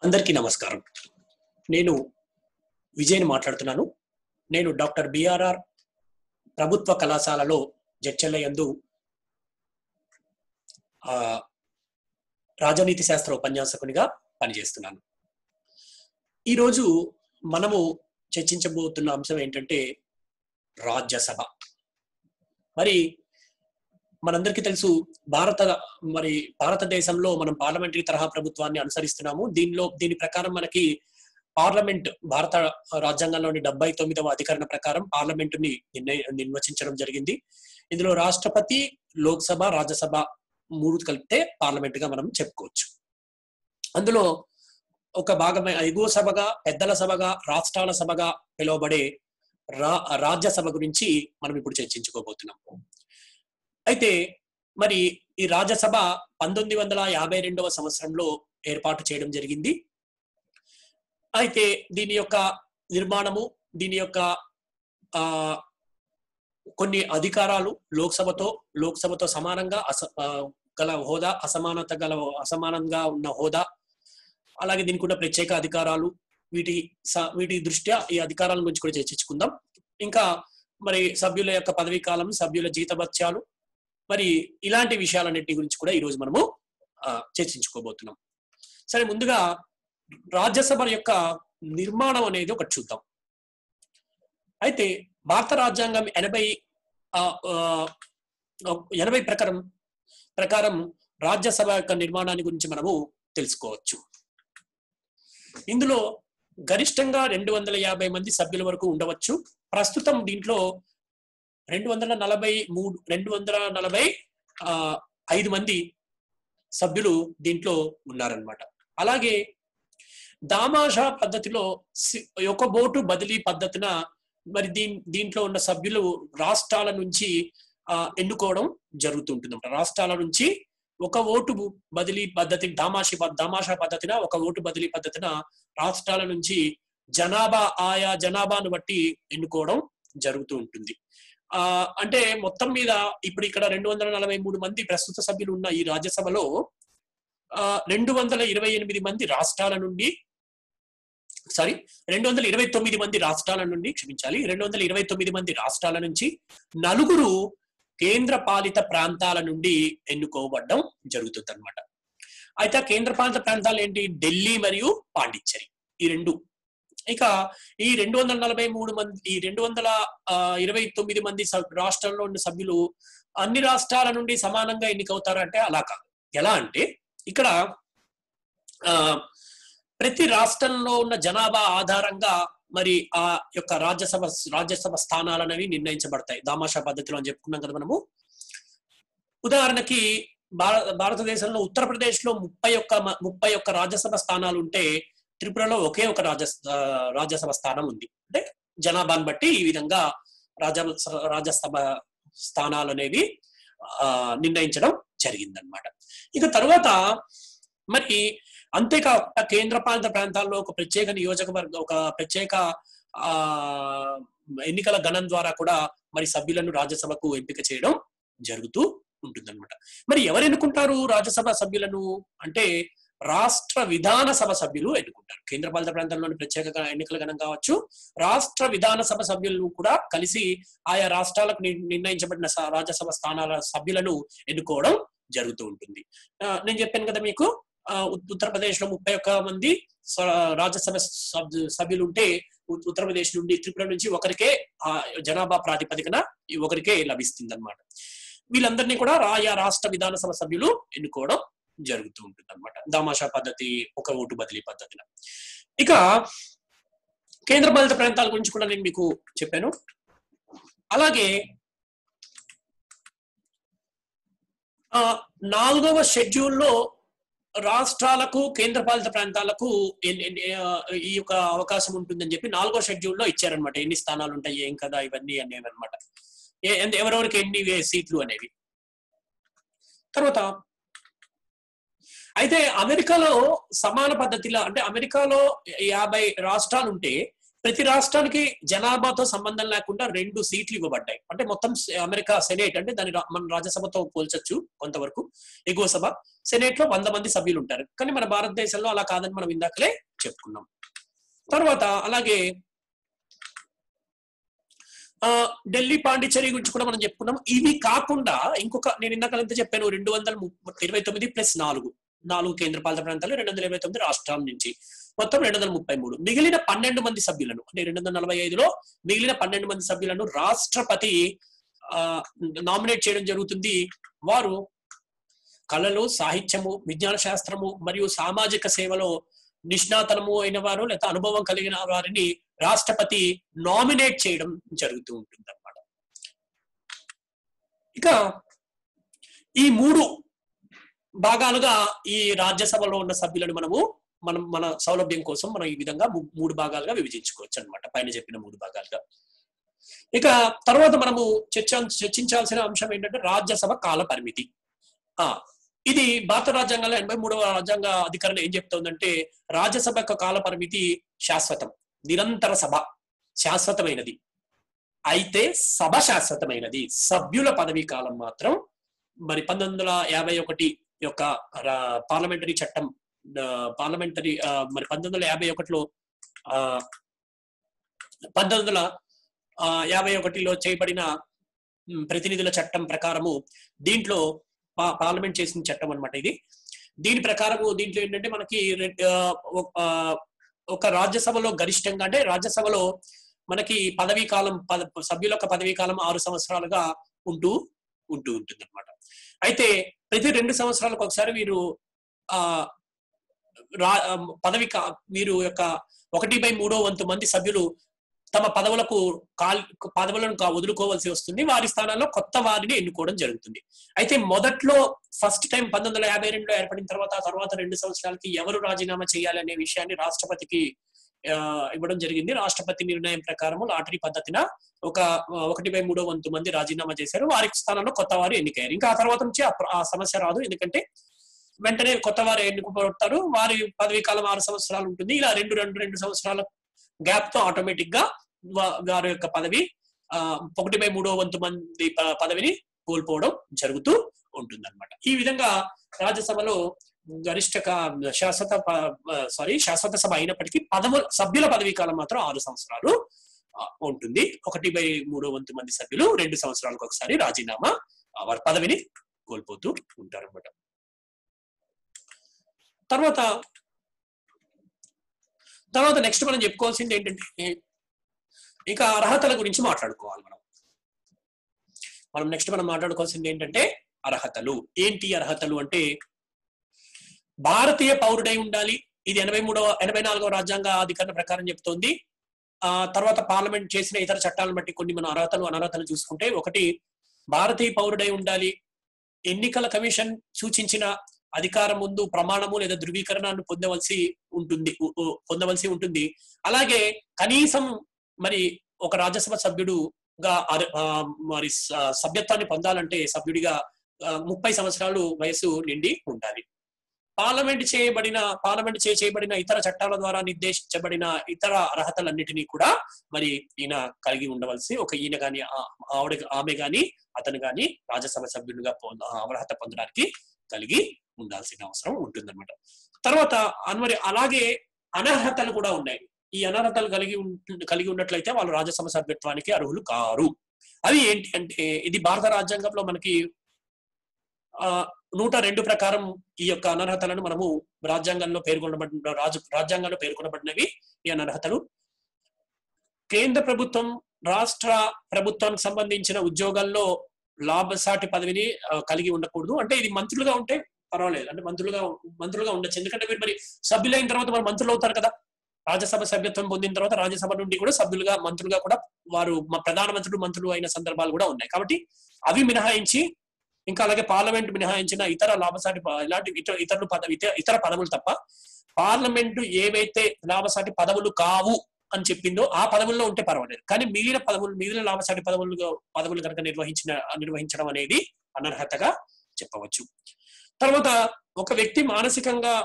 అందరికీ నమస్కారం నేను విజయ్ని మాట్లాడుతున్నాను నేను డాక్టర్ బిఆర్ఆర్ ప్రభుత్వ కళాశాలలో జడ్చెల్ల యందు ఆ, రాజనీతి శాస్త్ర ఉపన్యాసకునిగా పనిచేస్తున్నాను ఈరోజు మనము చర్చించబోతున్న అంశం ఏంటంటే రాజ్యసభ మరి మనందరికీ తెలుసు భారత మరి భారతదేశంలో మనం పార్లమెంటరీ తరహా ప్రభుత్వాన్ని అనుసరిస్తున్నాము దీనిలో దీని ప్రకారం మనకి పార్లమెంట్ భారత రాజ్యాంగంలోని డెబ్బై తొమ్మిదవ అధికరణ ప్రకారం పార్లమెంటుని నిర్ణయ నిర్వచించడం జరిగింది ఇందులో రాష్ట్రపతి లోక్సభ రాజ్యసభ మూడు కలిపితే పార్లమెంట్ గా మనం చెప్పుకోవచ్చు అందులో ఒక భాగమే ఎగువ సభగా పెద్దల సభగా రాష్ట్రాల సభగా పిలువబడే రా రాజ్యసభ గురించి మనం ఇప్పుడు చర్చించుకోబోతున్నాం అయితే మరి ఈ రాజ్యసభ పంతొమ్మిది వందల యాభై రెండవ సంవత్సరంలో ఏర్పాటు చేయడం జరిగింది అయితే దీని యొక్క నిర్మాణము దీని యొక్క ఆ కొన్ని అధికారాలు లోక్సభతో లోక్సభతో సమానంగా అస ఆ, గల హోదా అసమానత గల అసమానంగా ఉన్న హోదా అలాగే దీనికి ఉన్న ప్రత్యేక అధికారాలు వీటి స- వీటి దృష్ట్యా ఈ అధికారాల గురించి కూడా చర్చించుకుందాం ఇంకా మరి సభ్యుల యొక్క పదవీ కాలం సభ్యుల జీతభత్యాలు మరి ఇలాంటి విషయాలన్నింటి గురించి కూడా ఈరోజు మనము ఆ, చర్చించుకోబోతున్నాం సరే ముందుగా రాజ్యసభ యొక్క నిర్మాణం అనేది ఒకటి చూద్దాం అయితే భారత రాజ్యాంగం ఎనభై ఆ, ఆ, ఎనభై ప్రకారం ప్రకారం రాజ్యసభ యొక్క నిర్మాణాన్ని గురించి మనము తెలుసుకోవచ్చు ఇందులో గరిష్టంగా రెండు వందల యాభై మంది సభ్యుల వరకు ఉండవచ్చు ప్రస్తుతం దీంట్లో రెండు వందల నలభై మూడు రెండు వందల నలభై ఆ, ఐదు మంది సభ్యులు దీంట్లో ఉన్నారనమాట అలాగే దామాషా పద్ధతిలో సి- ఒక ఓటు బదిలీ పద్ధతిన మరి దీని దీంట్లో ఉన్న సభ్యులు రాష్ట్రాల నుంచి ఆ, ఎన్నుకోవడం జరుగుతుంటుంది రాష్ట్రాల నుంచి ఒక ఓటు బదిలీ పద్ధతి దామాషి ప- దామాషా పద్ధతిన ఒక ఓటు బదిలీ పద్ధతిన రాష్ట్రాల నుంచి జనాభా ఆయా జనాభాను బట్టి ఎన్నుకోవడం జరుగుతూ ఉంటుంది ఆ అంటే మొత్తం మీద ఇప్పుడు ఇక్కడ రెండు వందల నలభై మూడు మంది ప్రస్తుత సభ్యులు ఉన్న ఈ రాజ్యసభలో ఆ రెండు వందల ఇరవై ఎనిమిది మంది రాష్ట్రాల నుండి సారీ రెండు వందల ఇరవై తొమ్మిది మంది రాష్ట్రాల నుండి క్షమించాలి రెండు వందల ఇరవై తొమ్మిది మంది రాష్ట్రాల నుంచి నలుగురు కేంద్ర పాలిత ప్రాంతాల నుండి ఎన్నుకోబడడం జరుగుతుంది అనమాట అయితే ఆ కేంద్ర పాలిత ప్రాంతాలు ఏంటి ఢిల్లీ మరియు పాండిచ్చేరి ఈ రెండు ఇక ఈ రెండు వందల నలభై మూడు మంది ఈ రెండు వందల ఆ, ఇరవై తొమ్మిది మంది సబ్- రాష్ట్రాల్లో ఉన్న సభ్యులు అన్ని రాష్ట్రాల నుండి సమానంగా ఎన్నికవుతారంటే అలా కాదు ఎలా అంటే ఇక్కడ ఆ ప్రతి రాష్ట్రంలో ఉన్న జనాభా ఆధారంగా మరి ఆ యొక్క రాజ్యసభ రాజ్యసభ స్థానాలు అనేవి నిర్ణయించబడతాయి దామాషా పద్ధతిలో అని చెప్పుకున్నాం కదా మనము ఉదాహరణకి భారత భారతదేశంలో ఉత్తరప్రదేశ్ లో ముప్పై ఒక్క మ- ముప్పై ఒక్క రాజ్యసభ స్థానాలు ఉంటే త్రిపురలో ఒకే ఒక రాజ్య ఆ, రాజ్యసభ స్థానం ఉంది అంటే జనాభాను బట్టి ఈ విధంగా రాజ్య రాజ్యసభ స్థానాలు అనేవి ఆ, నిర్ణయించడం జరిగిందనమాట ఇక తరువాత మరి అంతేకాకుండా కేంద్ర పాలిత ప్రాంతాల్లో ఒక ప్రత్యేక నియోజకవర్గ ఒక ప్రత్యేక ఆ ఎన్నికల గణం ద్వారా కూడా మరి సభ్యులను రాజ్యసభకు ఎంపిక చేయడం జరుగుతూ ఉంటుందన్నమాట మరి ఎవరు ఎన్నుకుంటారు రాజ్యసభ సభ్యులను అంటే రాష్ట్ర విధాన సభ సభ్యులు ఎన్నుకుంటారు కేంద్ర పాలిత ప్రాంతాల్లోని ప్రత్యేక గ- ఎన్నికల గణం కావచ్చు రాష్ట్ర విధాన సభ సభ్యులను కూడా కలిసి ఆయా రాష్ట్రాలకు నిర్- నిర్ణయించబడిన స- రాజ్యసభ స్థానాల సభ్యులను ఎన్నుకోవడం జరుగుతూ ఉంటుంది ఆ, నేను చెప్పాను కదా మీకు ఆ, ఉత్- ఉత్తరప్రదేశ్ లో ముప్పై ఒక్క మంది స- రాజ్యసభ సభ్యు- సభ్యులు ఉంటే ఉత్- ఉత్తరప్రదేశ్ నుండి త్రిపుర నుంచి ఒకరికే ఆ జనాభా ప్రాతిపదికన ఈ ఒకరికే లభిస్తుంది అనమాట వీళ్ళందరినీ కూడా ఆయా రాష్ట్ర విధానసభ సభ్యులు ఎన్నుకోవడం జరుగుతూ ఉంటుంది అనమాట దామాషా పద్ధతి ఒక ఓటు బదిలీ పద్ధతిన ఇక కేంద్ర పాలిత ప్రాంతాల గురించి కూడా నేను మీకు చెప్పాను అలాగే ఆ, నాలుగవ షెడ్యూల్లో రాష్ట్రాలకు కేంద్రపాలిత ప్రాంతాలకు ఎన్- ఎన్- ఆ, ఈ యొక్క అవకాశం ఉంటుందని చెప్పి నాలుగో షెడ్యూల్లో ఇచ్చారనమాట ఎన్ని స్థానాలు ఉంటాయి ఏం కదా ఇవన్నీ అనేవి అనమాట ఎవరెవరికి ఎన్ని వే- సీట్లు అనేవి తర్వాత అయితే అమెరికాలో సమాన పద్ధతిలో అంటే అమెరికాలో యాభై రాష్ట్రాలు ఉంటే ప్రతి రాష్ట్రానికి జనాభాతో సంబంధం లేకుండా రెండు సీట్లు ఇవ్వబడ్డాయి అంటే మొత్తం సె- అమెరికా సెనేట్ అంటే దాని రా- మన రాజ్యసభతో పోల్చొచ్చు కొంతవరకు ఎగువ సభ సెనేట్ లో వంద మంది సభ్యులు ఉంటారు కానీ మన భారతదేశంలో అలా కాదని మనం ఇందాకలే చెప్పుకున్నాం తర్వాత అలాగే ఆ, ఢిల్లీ పాండిచ్చేరి గురించి కూడా మనం చెప్పుకున్నాం ఇవి కాకుండా ఇంకొక నేను ఇందాక ఎంత చెప్పాను రెండు వందల ముప్ప- ఇరవై తొమ్మిది ప్లస్ నాలుగు నాలుగు కేంద్రపాలిత ప్రాంతాలు రెండు వందల ఇరవై తొమ్మిది రాష్ట్రాల నుంచి మొత్తం రెండు వందల ముప్పై మూడు మిగిలిన పన్నెండు మంది సభ్యులను అంటే రెండు వందల నలభై ఐదులో మిగిలిన పన్నెండు మంది సభ్యులను రాష్ట్రపతి నామినేట్ చేయడం జరుగుతుంది వారు కళలు సాహిత్యము విజ్ఞాన శాస్త్రము మరియు సామాజిక సేవలో నిష్ణాతనము అయిన వారు లేదా అనుభవం కలిగిన వారిని రాష్ట్రపతి నామినేట్ చేయడం జరుగుతూ ఉంటుంది అనమాట ఇక ఈ మూడు భాగాలుగా ఈ రాజ్యసభలో ఉన్న సభ్యులను మనము మనం మన సౌలభ్యం కోసం మనం ఈ విధంగా ము- మూడు భాగాలుగా విభజించుకోవచ్చు అన్నమాట పైన చెప్పిన మూడు భాగాలుగా ఇక తర్వాత మనము చర్చ చర్చించాల్సిన అంశం ఏంటంటే రాజ్యసభ కాల పరిమితి ఆ ఇది భారత రాజ్యాంగంలో ఎనభై మూడవ రాజ్యాంగ అధికరణ ఏం చెప్తోందంటే రాజ్యసభ యొక్క కాల పరిమితి శాశ్వతం నిరంతర సభ శాశ్వతమైనది అయితే సభ శాశ్వతమైనది సభ్యుల పదవీ కాలం మాత్రం మరి పంతొమ్మిది వందల యాభై ఒకటి యొక్క రా- పార్లమెంటరీ చట్టం ఆ, పార్లమెంటరీ ఆ, మరి పంతొమ్మిది వందల యాభై ఒకటిలో ఆ, పంతొమ్మిది వందల ఆ, యాభై ఒకటిలో చేయబడిన ఉమ్, ప్రతినిధుల చట్టం ప్రకారము దీంట్లో పా- పార్లమెంట్ చేసిన చట్టం అన్నమాట ఇది దీని ప్రకారము దీంట్లో ఏంటంటే మనకి రె- ఆ, ఒక- ఆ, ఒక రాజ్యసభలో గరిష్టంగా అంటే రాజ్యసభలో మనకి పదవీ కాలం పద సభ్యుల యొక్క పదవీ కాలం ఆరు సంవత్సరాలుగా ఉంటూ ఉంటూ ఉంటుంది అనమాట అయితే ప్రతి రెండు సంవత్సరాలకు ఒకసారి వీరు ఆ రా ఆ, పదవి కా వీరు యొక్క ఒకటి బై మూడో వంతు మంది సభ్యులు తమ పదవులకు కాల్ పదవులను కా- వదులుకోవాల్సి వస్తుంది వారి స్థానాల్లో కొత్త వారిని ఎన్నుకోవడం జరుగుతుంది అయితే మొదట్లో ఫస్ట్ టైం పంతొమ్మిది వందల యాభై రెండులో ఏర్పడిన తర్వాత ఆ తర్వాత రెండు సంవత్సరాలకి ఎవరు రాజీనామా చేయాలి అనే విషయాన్ని రాష్ట్రపతికి ఆ, ఇవ్వడం జరిగింది రాష్ట్రపతి నిర్ణయం ప్రకారము లాటరీ పద్ధతిన ఒక ఆ, ఒకటి బై మూడో వంతు మంది రాజీనామా చేశారు వారి స్థానంలో కొత్త వారు ఎన్నికయ్యారు ఇంకా ఆ తర్వాత నుంచి ఆ ప్ర- ఆ సమస్య రాదు ఎందుకంటే వెంటనే కొత్త వారు ఎన్నుకోబడతారు వారి పదవీ కాలం ఆరు సంవత్సరాలు ఉంటుంది ఇలా రెండు రెండు రెండు సంవత్సరాల గ్యాప్ తో ఆటోమేటిక్ గా వా- వారి యొక్క పదవి ఆ, ఒకటి బై మూడో వంతు మంది ప- పదవిని కోల్పోవడం జరుగుతూ ఉంటుంది ఈ విధంగా రాజ్యసభలో గరిష్ట కా- శాశ్వత సారీ శాశ్వత సభ అయినప్పటికీ పదము సభ్యుల పదవీ కాలం మాత్రం ఆరు సంవత్సరాలు ఆ, ఉంటుంది ఒకటి బై మూడో వంతు మంది సభ్యులు రెండు సంవత్సరాలకు ఒకసారి రాజీనామా ఆ, వారి పదవిని కోల్పోతూ ఉంటారు అనమాట తర్వాత తర్వాత నెక్స్ట్ మనం చెప్పుకోవాల్సింది ఏంటంటే ఇక అర్హతల గురించి మాట్లాడుకోవాలి మనం మనం నెక్స్ట్ మనం మాట్లాడుకోవాల్సింది ఏంటంటే అర్హతలు ఏంటి అర్హతలు అంటే భారతీయ పౌరుడై ఉండాలి ఇది ఎనభై మూడవ ఎనభై నాలుగవ రాజ్యాంగ అధికరణ ప్రకారం చెప్తోంది ఆ తర్వాత పార్లమెంట్ చేసిన ఇతర చట్టాలను బట్టి కొన్ని మన అర్హతలు అనర్హతలు చూసుకుంటే ఒకటి భారతీయ పౌరుడై ఉండాలి ఎన్నికల కమిషన్ సూచించిన అధికారం ముందు ప్రమాణము లేదా ధృవీకరణను పొందవలసి ఉంటుంది ఉ- ఉ- పొందవలసి ఉంటుంది అలాగే కనీసం మరి ఒక రాజ్యసభ సభ్యుడుగా అర్- ఆ, మరి స- సభ్యత్వాన్ని పొందాలంటే సభ్యుడిగా ఆ, ముప్పై సంవత్సరాలు వయసు నిండి ఉండాలి పార్లమెంట్ చేయబడిన పార్లమెంట్ చే చేయబడిన ఇతర చట్టాల ద్వారా నిర్దేశించబడిన ఇతర అర్హతలన్నిటినీ కూడా మరి ఈయన కలిగి ఉండవలసి ఒక ఈయన గాని ఆ- ఆవిడ ఆమె గాని అతను గాని రాజ్యసభ సభ్యుడిగా పొంద ఆ అర్హత పొందడానికి కలిగి ఉండాల్సిన అవసరం ఉంటుందన్నమాట తర్వాత అన్వరి అలాగే అనర్హతలు కూడా ఉన్నాయి ఈ అనర్హతలు కలిగి ఉంటు- కలిగి ఉన్నట్లయితే వాళ్ళు రాజ్యసభ సభ్యత్వానికి అర్హులు కారు అవి ఏంటి అంటే ఇది భారత రాజ్యాంగంలో మనకి ఆ నూట రెండు ప్రకారం ఈ యొక్క అనర్హతలను మనము రాజ్యాంగంలో పేర్కొనబడిన రాజు రాజ్యాంగంలో పేర్కొనబడినవి ఈ అనర్హతలు కేంద్ర ప్రభుత్వం రాష్ట్ర ప్రభుత్వానికి సంబంధించిన ఉద్యోగాల్లో లాభసాటి పదవిని ఆ, కలిగి ఉండకూడదు అంటే ఇది మంత్రులుగా ఉంటే పర్వాలేదు అంటే మంత్రులుగా మంత్రులుగా ఉండొచ్చు ఎందుకంటే మీరు మరి సభ్యులైన తర్వాత మరి మంత్రులు అవుతారు కదా రాజ్యసభ సభ్యత్వం పొందిన తర్వాత రాజ్యసభ నుండి కూడా సభ్యులుగా మంత్రులుగా కూడా వారు మ- ప్రధానమంత్రులు మంత్రులు అయిన సందర్భాలు కూడా ఉన్నాయి కాబట్టి అవి మినహాయించి ఇంకా అలాగే పార్లమెంట్ మినహాయించిన ఇతర లాభసాటి ప- ఇలాంటి ఇతర ఇతరులు పదవి ఇతర- ఇతర పదవులు తప్ప పార్లమెంటు ఏవైతే లాభసాటి పదవులు కావు అని చెప్పిందో ఆ పదవుల్లో ఉంటే పర్వాలేదు కానీ మిగిలిన పదవులు మిగిలిన లాభసాటి పదవులు పదవులు కనుక నిర్వహించిన నిర్వహించడం అనేది అనర్హతగా చెప్పవచ్చు తర్వాత ఒక వ్యక్తి మానసికంగా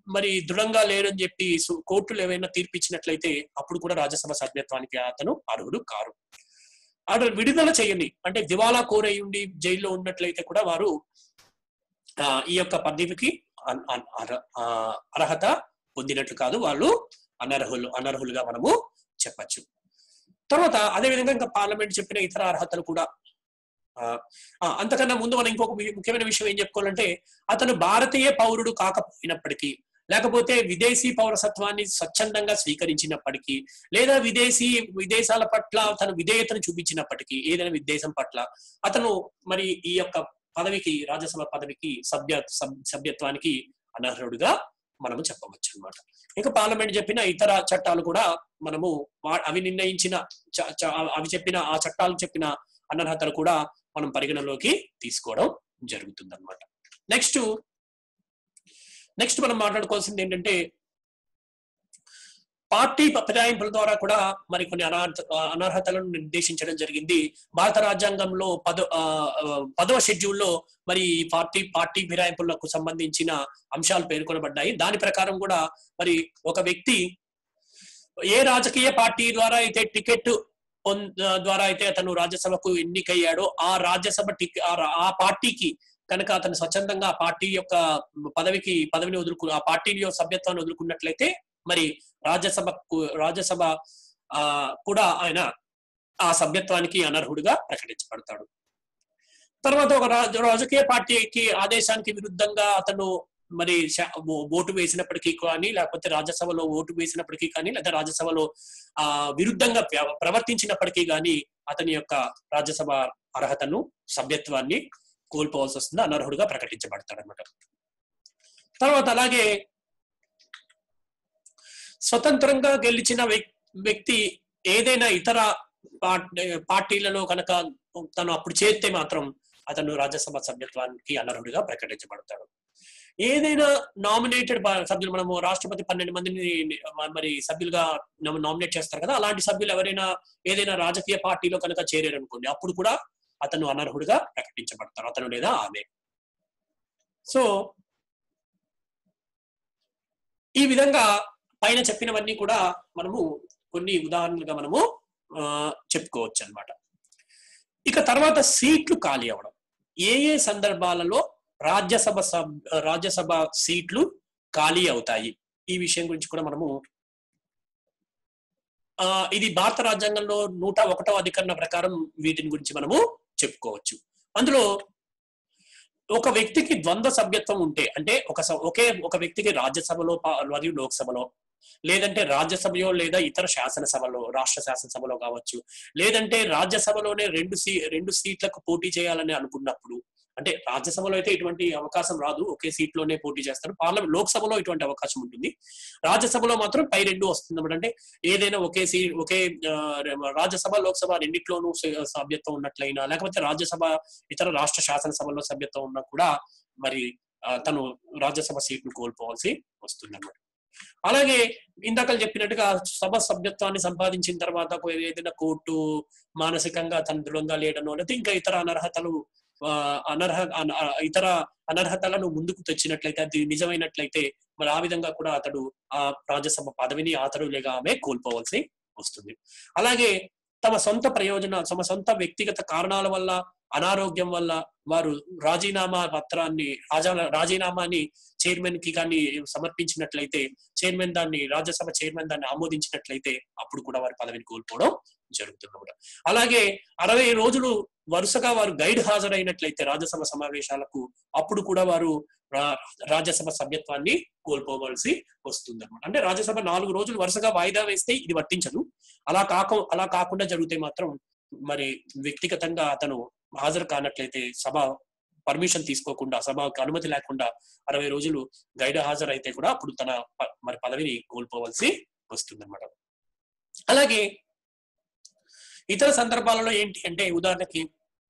మరి దృఢంగా లేరని చెప్పి సు- కోర్టులు ఏవైనా తీర్పిచ్చినట్లయితే అప్పుడు కూడా రాజ్యసభ సభ్యత్వానికి అతను అర్హుడు కారు అతను విడుదల చేయని అంటే దివాలా కోరై ఉండి జైల్లో ఉన్నట్లయితే కూడా వారు ఆ, ఈ యొక్క పదవికి అన్- అన్- అర్హ- ఆ, అర్హత పొందినట్లు కాదు వాళ్ళు అనర్హులు అనర్హులుగా మనము చెప్పచ్చు తర్వాత అదే విధంగా ఇంకా పార్లమెంట్ చెప్పిన ఇతర అర్హతలు కూడా ఆ, ఆ, అంతకన్నా ముందు మనం ఇంకొక వి- ముఖ్యమైన విషయం ఏం చెప్పుకోవాలంటే అతను భారతీయ పౌరుడు కాకపోయినప్పటికీ లేకపోతే విదేశీ పౌరసత్వాన్ని స్వచ్ఛందంగా స్వీకరించినప్పటికీ లేదా విదేశీ విదేశాల పట్ల తను విధేయతను చూపించినప్పటికీ ఏదైనా విదేశం పట్ల అతను మరి ఈ యొక్క పదవికి రాజ్యసభ పదవికి సభ్య సబ్- సభ్యత్వానికి అనర్హుడుగా మనము చెప్పవచ్చు అన్నమాట ఇంకా పార్లమెంట్ చెప్పిన ఇతర చట్టాలు కూడా మనము వా- అవి నిర్ణయించిన చ- చ- అవి చెప్పిన ఆ చట్టాలు చెప్పిన అనర్హతలు కూడా మనం పరిగణలోకి తీసుకోవడం జరుగుతుంది అనమాట నెక్స్ట్ నెక్స్ట్ మనం మాట్లాడుకోవాల్సింది ఏంటంటే పార్టీ ఫిరాయింపుల ద్వారా కూడా మరి కొన్ని అనర్హత అనర్హతలను నిర్దేశించడం జరిగింది భారత రాజ్యాంగంలో పదో ఆ, ఆ, పదవ షెడ్యూల్లో మరి ఈ పార్టీ పార్టీ ఫిరాయింపులకు సంబంధించిన అంశాలు పేర్కొనబడ్డాయి దాని ప్రకారం కూడా మరి ఒక వ్యక్తి ఏ రాజకీయ పార్టీ ద్వారా అయితే టికెట్ పొంద ద్వారా అయితే అతను రాజ్యసభకు ఎన్నికయ్యాడో ఆ రాజ్యసభ టిక్ ఆ రా- ఆ పార్టీకి కనుక అతను స్వచ్ఛందంగా ఆ పార్టీ యొక్క పదవికి పదవిని వదులుకు ఆ పార్టీ యొక్క సభ్యత్వాన్ని వదులుకున్నట్లయితే మరి రాజ్యసభకు రాజ్యసభ ఆ కూడా ఆయన ఆ సభ్యత్వానికి అనర్హుడిగా ప్రకటించబడతాడు తర్వాత ఒక రాజ- రాజకీయ పార్టీకి ఆదేశానికి విరుద్ధంగా అతను మరి శా- ఓ- ఓటు వేసినప్పటికీ కానీ లేకపోతే రాజ్యసభలో ఓటు వేసినప్పటికీ కానీ లేదా రాజ్యసభలో ఆ విరుద్ధంగా ప్ర- ప్రవర్తించినప్పటికీ కానీ అతని యొక్క రాజ్యసభ అర్హతను సభ్యత్వాన్ని కోల్పోవాల్సి వస్తుంది అనర్హుడుగా ప్రకటించబడతాడు అనమాట తర్వాత అలాగే స్వతంత్రంగా గెలిచిన వ్యక్- వ్యక్తి ఏదైనా ఇతర పార్ట్- పార్టీలలో కనుక తను అప్పుడు చేస్తే మాత్రం అతను రాజ్యసభ సభ్యత్వానికి అనర్హుడిగా ప్రకటించబడతాడు ఏదైనా నామినేటెడ్ సభ్యులు మనము రాష్ట్రపతి పన్నెండు మందిని మరి సభ్యులుగా నామినేట్ చేస్తారు కదా అలాంటి సభ్యులు ఎవరైనా ఏదైనా రాజకీయ పార్టీలో కనుక చేరారు అనుకోండి అప్పుడు కూడా అతను అనర్హుడిగా ప్రకటించబడతారు అతను లేదా ఆమె సో ఈ విధంగా పైన చెప్పినవన్నీ కూడా మనము కొన్ని ఉదాహరణలుగా మనము ఆ, చెప్పుకోవచ్చు అన్నమాట ఇక తర్వాత సీట్లు ఖాళీ అవడం ఏ ఏ సందర్భాలలో రాజ్యసభ సబ్ రాజ్యసభ సీట్లు ఖాళీ అవుతాయి ఈ విషయం గురించి కూడా మనము ఆ, ఇది భారత రాజ్యాంగంలో నూట ఒకటో అధికరణ ప్రకారం వీటిని గురించి మనము చెప్పుకోవచ్చు అందులో ఒక వ్యక్తికి ద్వంద్వ సభ్యత్వం ఉంటే అంటే ఒక స- ఒకే ఒక వ్యక్తికి రాజ్యసభలో పా- మరియు లోక్సభలో లేదంటే రాజ్యసభలో లేదా ఇతర శాసనసభలో రాష్ట్ర శాసనసభలో కావచ్చు లేదంటే రాజ్యసభలోనే రెండు సీ రెండు సీట్లకు పోటీ చేయాలని అనుకున్నప్పుడు అంటే రాజ్యసభలో అయితే ఇటువంటి అవకాశం రాదు ఒకే సీట్ లోనే పోటీ చేస్తారు పార్లమెంట్ లోక్సభలో ఇటువంటి అవకాశం ఉంటుంది రాజ్యసభలో మాత్రం పై రెండు వస్తుంది అంటే ఏదైనా ఒకే సీ ఒకే ఆ, రాజ్యసభ లోక్సభ రెండిట్లోనూ స- సభ్యత్వం ఉన్నట్లయినా లేకపోతే రాజ్యసభ ఇతర రాష్ట్ర శాసనసభలో సభ్యత్వం ఉన్నా కూడా మరి ఆ, తను రాజ్యసభ సీట్ను కోల్పోవాల్సి వస్తుంది అన్నమాట అలాగే ఇందాక చెప్పినట్టుగా సభ సభ్యత్వాన్ని సంపాదించిన తర్వాత ఒక ఏదైనా కోర్టు మానసికంగా తను దృఢంగా లేడనో లేకపోతే ఇంకా ఇతర అనర్హతలు ఆ, అనర్హ అన- ఆ, ఇతర అనర్హతలను ముందుకు తెచ్చినట్లయితే అది నిజమైనట్లయితే మరి ఆ విధంగా కూడా అతడు ఆ రాజ్యసభ పదవిని అతడు లేక ఆమె కోల్పోవలసి వస్తుంది అలాగే తమ సొంత ప్రయోజన తమ సొంత వ్యక్తిగత కారణాల వల్ల అనారోగ్యం వల్ల వారు రాజీనామా పత్రాన్ని రాజా రాజీనామాని చైర్మన్ కి కానీ సమర్పించినట్లయితే చైర్మన్ దాన్ని రాజ్యసభ చైర్మన్ దాన్ని ఆమోదించినట్లయితే అప్పుడు కూడా వారి పదవిని కోల్పోవడం జరుగుతుంది అలాగే అరవై రోజులు వరుసగా వారు గైడ్ హాజరైనట్లయితే రాజ్యసభ సమావేశాలకు అప్పుడు కూడా వారు రా- రాజ్యసభ సభ్యత్వాన్ని కోల్పోవలసి వస్తుంది అనమాట అంటే రాజ్యసభ నాలుగు రోజులు వరుసగా వాయిదా వేస్తే ఇది వర్తించదు అలా కాక అలా కాకుండా జరిగితే మాత్రం మరి వ్యక్తిగతంగా అతను హాజరు కానట్లయితే సభ పర్మిషన్ తీసుకోకుండా సభకు అనుమతి లేకుండా అరవై రోజులు గైడ్ హాజరైతే కూడా అప్పుడు తన ప- మరి పదవిని కోల్పోవలసి వస్తుంది అనమాట అలాగే ఇతర సందర్భాలలో ఏంటి అంటే ఉదాహరణకి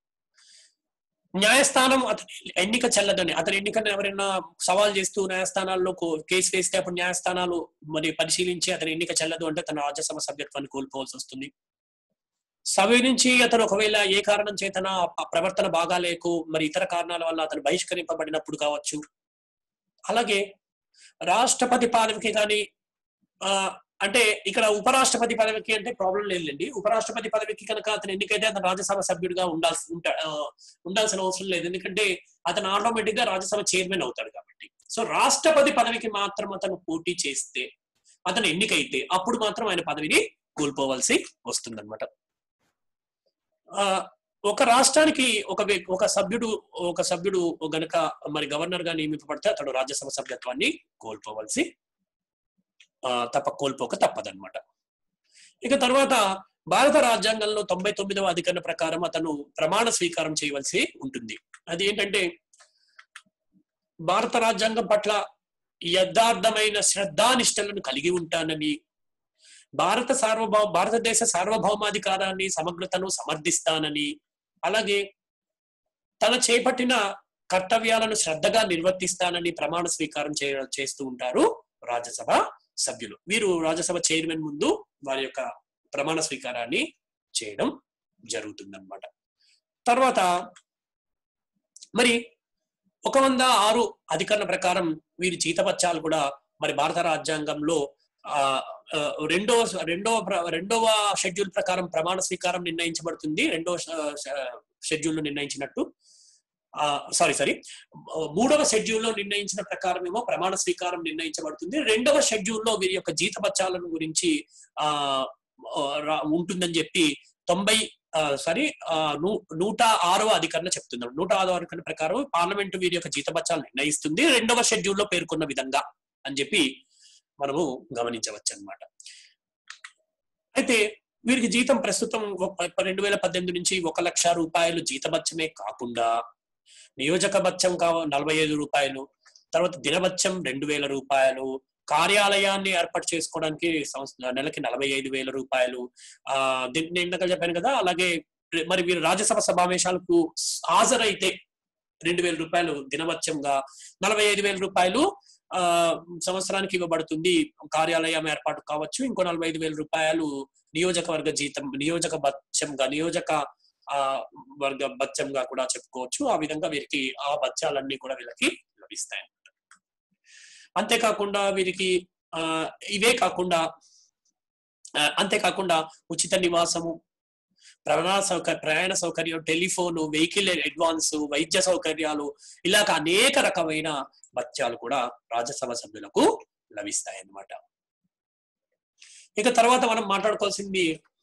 న్యాయస్థానం అతని ఎన్నిక చెల్లదని అతని ఎన్నికను ఎవరైనా సవాల్ చేస్తూ న్యాయస్థానాల్లో కో- కేసు వేస్తే అప్పుడు న్యాయస్థానాలు మరి పరిశీలించి అతని ఎన్నిక చెల్లదు అంటే తన రాజ్యసభ సభ్యత్వాన్ని కోల్పోవాల్సి వస్తుంది సభ నుంచి అతను ఒకవేళ ఏ కారణం చేతన ఆ ప్రవర్తన బాగాలేకు మరి ఇతర కారణాల వల్ల అతను బహిష్కరింపబడినప్పుడు కావచ్చు అలాగే రాష్ట్రపతి పదవికి కానీ ఆ, అంటే ఇక్కడ ఉపరాష్ట్రపతి పదవికి అంటే ప్రాబ్లం లేదండి ఉపరాష్ట్రపతి పదవికి కనుక అతను ఎన్నికైతే అతను రాజ్యసభ సభ్యుడిగా ఉండాల్సి ఉంటా ఆ, ఉండాల్సిన అవసరం లేదు ఎందుకంటే అతను ఆటోమేటిక్ గా రాజ్యసభ చైర్మన్ అవుతాడు కాబట్టి సో రాష్ట్రపతి పదవికి మాత్రం అతను పోటీ చేస్తే అతను ఎన్నికైతే అప్పుడు మాత్రం ఆయన పదవిని కోల్పోవలసి వస్తుందన్నమాట ఆ, ఒక రాష్ట్రానికి ఒక వ్యక్- ఒక సభ్యుడు ఒక సభ్యుడు గనక మరి గవర్నర్ గా నియమింపబడితే అతడు రాజ్యసభ సభ్యత్వాన్ని కోల్పోవలసి ఆ, తప్ప కోల్పోక తప్పదన్నమాట ఇక తర్వాత భారత రాజ్యాంగంలో తొంభై తొమ్మిదవ అధికరణ ప్రకారం అతను ప్రమాణ స్వీకారం చేయవలసి ఉంటుంది అది ఏంటంటే భారత రాజ్యాంగం పట్ల యథార్థమైన శ్రద్ధానిష్టలను కలిగి ఉంటానని భారత సార్వభౌ భారతదేశ సార్వభౌమాధికారాన్ని సమగ్రతను సమర్థిస్తానని అలాగే తన చేపట్టిన కర్తవ్యాలను శ్రద్ధగా నిర్వర్తిస్తానని ప్రమాణ స్వీకారం చే చేస్తూ ఉంటారు రాజ్యసభ సభ్యులు వీరు రాజ్యసభ చైర్మన్ ముందు వారి యొక్క ప్రమాణ స్వీకారాన్ని చేయడం జరుగుతుందన్నమాట తర్వాత మరి ఒక వంద ఆరు అధికరణ ప్రకారం వీరి జీతపత్యాలు కూడా మరి భారత రాజ్యాంగంలో ఆ ఆ, రెండవ రెండవ ప్ర- రెండవ షెడ్యూల్ ప్రకారం ప్రమాణ స్వీకారం నిర్ణయించబడుతుంది రెండవ షెడ్యూల్ నిర్ణయించినట్టు సారీ సారీ మూడవ షెడ్యూల్ లో నిర్ణయించిన ప్రకారం ఏమో ప్రమాణ స్వీకారం నిర్ణయించబడుతుంది రెండవ షెడ్యూల్ లో వీరి యొక్క జీతపత్యాలను గురించి ఆ ఆ, రా- ఉంటుందని చెప్పి తొంభై సారీ నూట ఆరవ అధికరణ చెప్తున్నారు నూట ఆరవ అధికరణ ప్రకారం పార్లమెంటు వీరి యొక్క జీతపత్యాలు నిర్ణయిస్తుంది రెండవ షెడ్యూల్ లో పేర్కొన్న విధంగా అని చెప్పి మనము గమనించవచ్చు అన్నమాట అయితే వీరికి జీతం ప్రస్తుతం రెండు వేల పద్దెనిమిది నుంచి ఒక లక్ష రూపాయలు జీతభత్యమే కాకుండా నియోజక భత్యం కావ నలభై ఐదు రూపాయలు తర్వాత దినభత్యం రెండు వేల రూపాయలు కార్యాలయాన్ని ఏర్పాటు చేసుకోవడానికి సంవత్స- నెలకి నలభై ఐదు వేల రూపాయలు ఆ దీన్ని నేను ఇందాక చెప్పాను కదా అలాగే మరి వీరు రాజ్యసభ సమావేశాలకు హాజరైతే రెండు వేల రూపాయలు దినభత్యంగా నలభై ఐదు వేల రూపాయలు ఆ సంవత్సరానికి ఇవ్వబడుతుంది కార్యాలయం ఏర్పాటు కావచ్చు ఇంకో నలభై ఐదు వేల రూపాయలు నియోజకవర్గ జీతం నియోజక బత్యంగా నియోజక ఆ వర్గ బత్యంగా కూడా చెప్పుకోవచ్చు ఆ విధంగా వీరికి ఆ బత్యాలన్నీ కూడా వీళ్ళకి లభిస్తాయి అంతేకాకుండా వీరికి ఆ ఇవే కాకుండా ఆ, అంతేకాకుండా ఉచిత నివాసము ప్రయాణ సౌకర్య ప్రయాణ సౌకర్యం టెలిఫోను వెహికల్ అడ్వాన్స్ వైద్య సౌకర్యాలు ఇలాగ అనేక రకమైన భత్యాలు కూడా రాజ్యసభ సభ్యులకు లభిస్తాయి అన్నమాట ఇక తర్వాత మనం మాట్లాడుకోవాల్సింది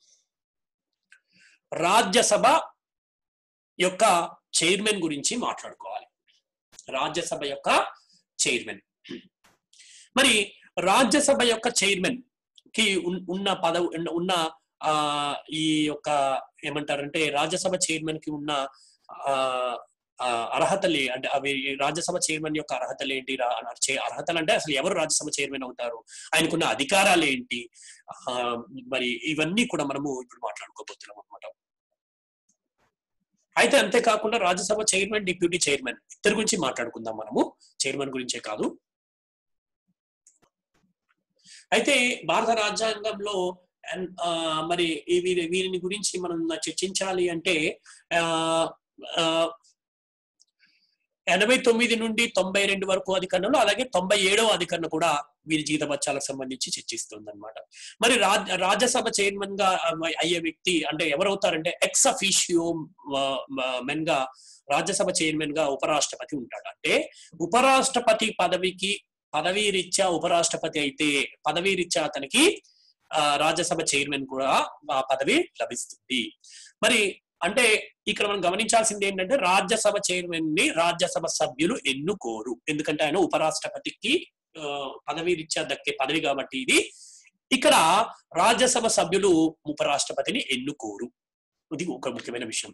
రాజ్యసభ యొక్క చైర్మన్ గురించి మాట్లాడుకోవాలి రాజ్యసభ యొక్క చైర్మన్ మరి రాజ్యసభ యొక్క చైర్మన్ కి ఉన్- ఉన్న పదవి ఉన్న- ఉన్న ఆ ఈ యొక్క ఏమంటారంటే రాజ్యసభ చైర్మన్ కి ఉన్న ఆ ఆ, అర్హతలే అంటే అవి రాజ్యసభ చైర్మన్ యొక్క అర్హతలు ఏంటి రా- చే- అర్హతలు అంటే అసలు ఎవరు రాజ్యసభ చైర్మన్ అవుతారు ఆయనకున్న అధికారాలు ఏంటి ఆ, మరి ఇవన్నీ కూడా మనము ఇప్పుడు మాట్లాడుకోబోతున్నాం అనమాట అయితే అంతేకాకుండా రాజ్యసభ చైర్మన్ డిప్యూటీ చైర్మన్ ఇద్దరి గురించి మాట్లాడుకుందాం మనము చైర్మన్ గురించే కాదు అయితే భారత రాజ్యాంగంలో అన్- ఆ, మరి ఈ వీరి వీరిని గురించి మనం చర్చించాలి అంటే ఆ ఆ, ఎనభై తొమ్మిది నుండి తొంభై రెండు వరకు అధికరణలు అలాగే తొంభై ఏడవ అధికరణ కూడా వీరి జీతభత్యాలకు సంబంధించి చర్చిస్తుంది అనమాట మరి రాజ్ రాజ్యసభ చైర్మన్ గా అయ్యే వ్యక్తి అంటే ఎవరవుతారంటే ఎక్స్ అఫీషియో మెన్ గా రాజ్యసభ చైర్మన్ గా ఉపరాష్ట్రపతి ఉంటాడు అంటే ఉపరాష్ట్రపతి పదవికి పదవీ రీత్యా ఉపరాష్ట్రపతి అయితే పదవీ రీత్యా అతనికి ఆ, రాజ్యసభ చైర్మన్ కూడా ఆ పదవి లభిస్తుంది మరి అంటే ఇక్కడ మనం గమనించాల్సింది ఏంటంటే రాజ్యసభ చైర్మన్ ని రాజ్యసభ సభ్యులు ఎన్నుకోరు ఎందుకంటే ఆయన ఉపరాష్ట్రపతికి ఆ, పదవి రీత్యా దక్కే పదవి కాబట్టి ఇది ఇక్కడ రాజ్యసభ సభ్యులు ఉపరాష్ట్రపతిని ఎన్నుకోరు ఇది ఒక ముఖ్యమైన విషయం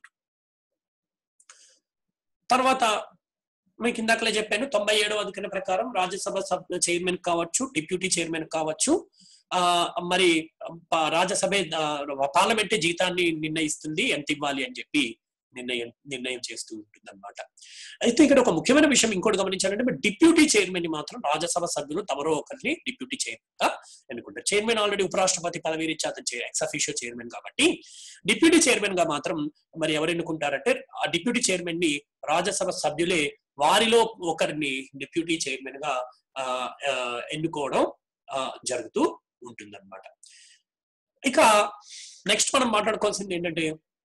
తర్వాత మీకు ఇందాకలే చెప్పాను తొంభై ఏడవ అధికరణ ప్రకారం రాజ్యసభ సభ్యుల చైర్మన్ కావచ్చు డిప్యూటీ చైర్మన్ కావచ్చు ఆ మరి ప- రాజ్యసభ పార్లమెంటే జీతాన్ని నిర్ణయిస్తుంది ఎంత ఇవ్వాలి అని చెప్పి నిర్ణయం నిర్ణయం చేస్తూ ఉంటుంది అనమాట అయితే ఇక్కడ ఒక ముఖ్యమైన విషయం ఇంకోటి గమనించాలంటే మరి డిప్యూటీ చైర్మన్ ని మాత్రం రాజ్యసభ సభ్యులు తమరో ఒకరిని డిప్యూటీ చైర్మన్ గా ఎన్నుకుంటారు చైర్మన్ ఆల్రెడీ ఉపరాష్ట్రపతి పదవి రీత్యా అతను ఎక్స్ అఫీషియో చైర్మన్ కాబట్టి డిప్యూటీ చైర్మన్ గా మాత్రం మరి ఎవరు ఎన్నుకుంటారంటే ఆ డిప్యూటీ చైర్మన్ ని రాజ్యసభ సభ్యులే వారిలో ఒకరిని డిప్యూటీ చైర్మన్ గా ఆ, ఆ, ఎన్నుకోవడం ఆ, జరుగుతూ ఉంటుందన్నమాట ఇక నెక్స్ట్ మనం మాట్లాడుకోవాల్సింది ఏంటంటే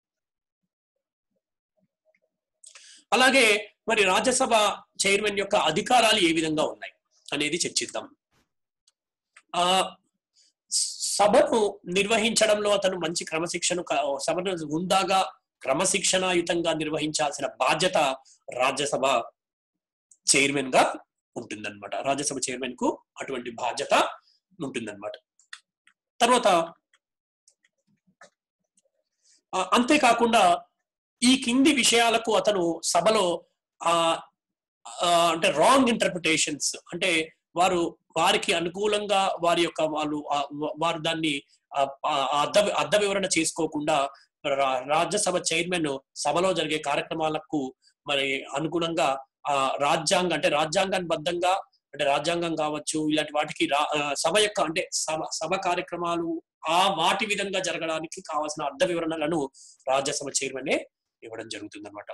అలాగే మరి రాజ్యసభ చైర్మన్ యొక్క అధికారాలు ఏ విధంగా ఉన్నాయి అనేది చర్చిద్దాం ఆ సభను నిర్వహించడంలో అతను మంచి క్రమశిక్షణ సభను హుందాగా క్రమశిక్షణాయుతంగా నిర్వహించాల్సిన బాధ్యత రాజ్యసభ చైర్మన్ గా ఉంటుందన్నమాట రాజ్యసభ చైర్మన్ కు అటువంటి బాధ్యత ఉంటుందన్నమాట తర్వాత ఆ, అంతేకాకుండా ఈ కింది విషయాలకు అతను సభలో ఆ ఆ, అంటే రాంగ్ ఇంటర్ప్రిటేషన్స్ అంటే వారు వారికి అనుకూలంగా వారి యొక్క వాళ్ళు ఆ, వ- వారు దాన్ని ఆ, ఆ, అర్థ అర్థ వివరణ చేసుకోకుండా రా- రాజ్యసభ చైర్మన్ సభలో జరిగే కార్యక్రమాలకు మరి అనుగుణంగా ఆ రాజ్యాంగం అంటే రాజ్యాంగాన్ని బద్ధంగా అంటే రాజ్యాంగం కావచ్చు ఇలాంటి వాటికి రా- ఆ, సభ యొక్క అంటే సభ సభ కార్యక్రమాలు ఆ వాటి విధంగా జరగడానికి కావాల్సిన అర్థ వివరణలను రాజ్యసభ చైర్మనే ఇవ్వడం జరుగుతుంది అనమాట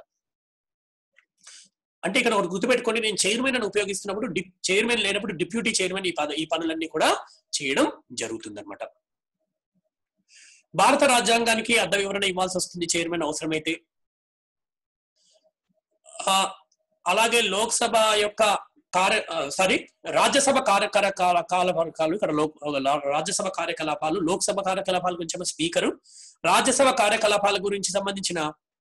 అంటే ఇక్కడ ఒకటి గుర్తుపెట్టుకోండి నేను చైర్మన్ అని ఉపయోగిస్తున్నప్పుడు డిప్ చైర్మన్ లేనప్పుడు డిప్యూటీ చైర్మన్ ఈ పద ఈ పనులన్నీ కూడా చేయడం జరుగుతుంది అనమాట భారత రాజ్యాంగానికి అర్థ వివరణ ఇవ్వాల్సి వస్తుంది చైర్మన్ అవసరమైతే ఆ, అలాగే లోక్సభ యొక్క కార్య సారీ రాజ్యసభ కార్యకలాపాలు ఇక్కడ లోక్ రాజ్యసభ కార్యకలాపాలు లోక్సభ కార్యకలాపాల గురించి ఏమో స్పీకరు రాజ్యసభ కార్యకలాపాల గురించి సంబంధించిన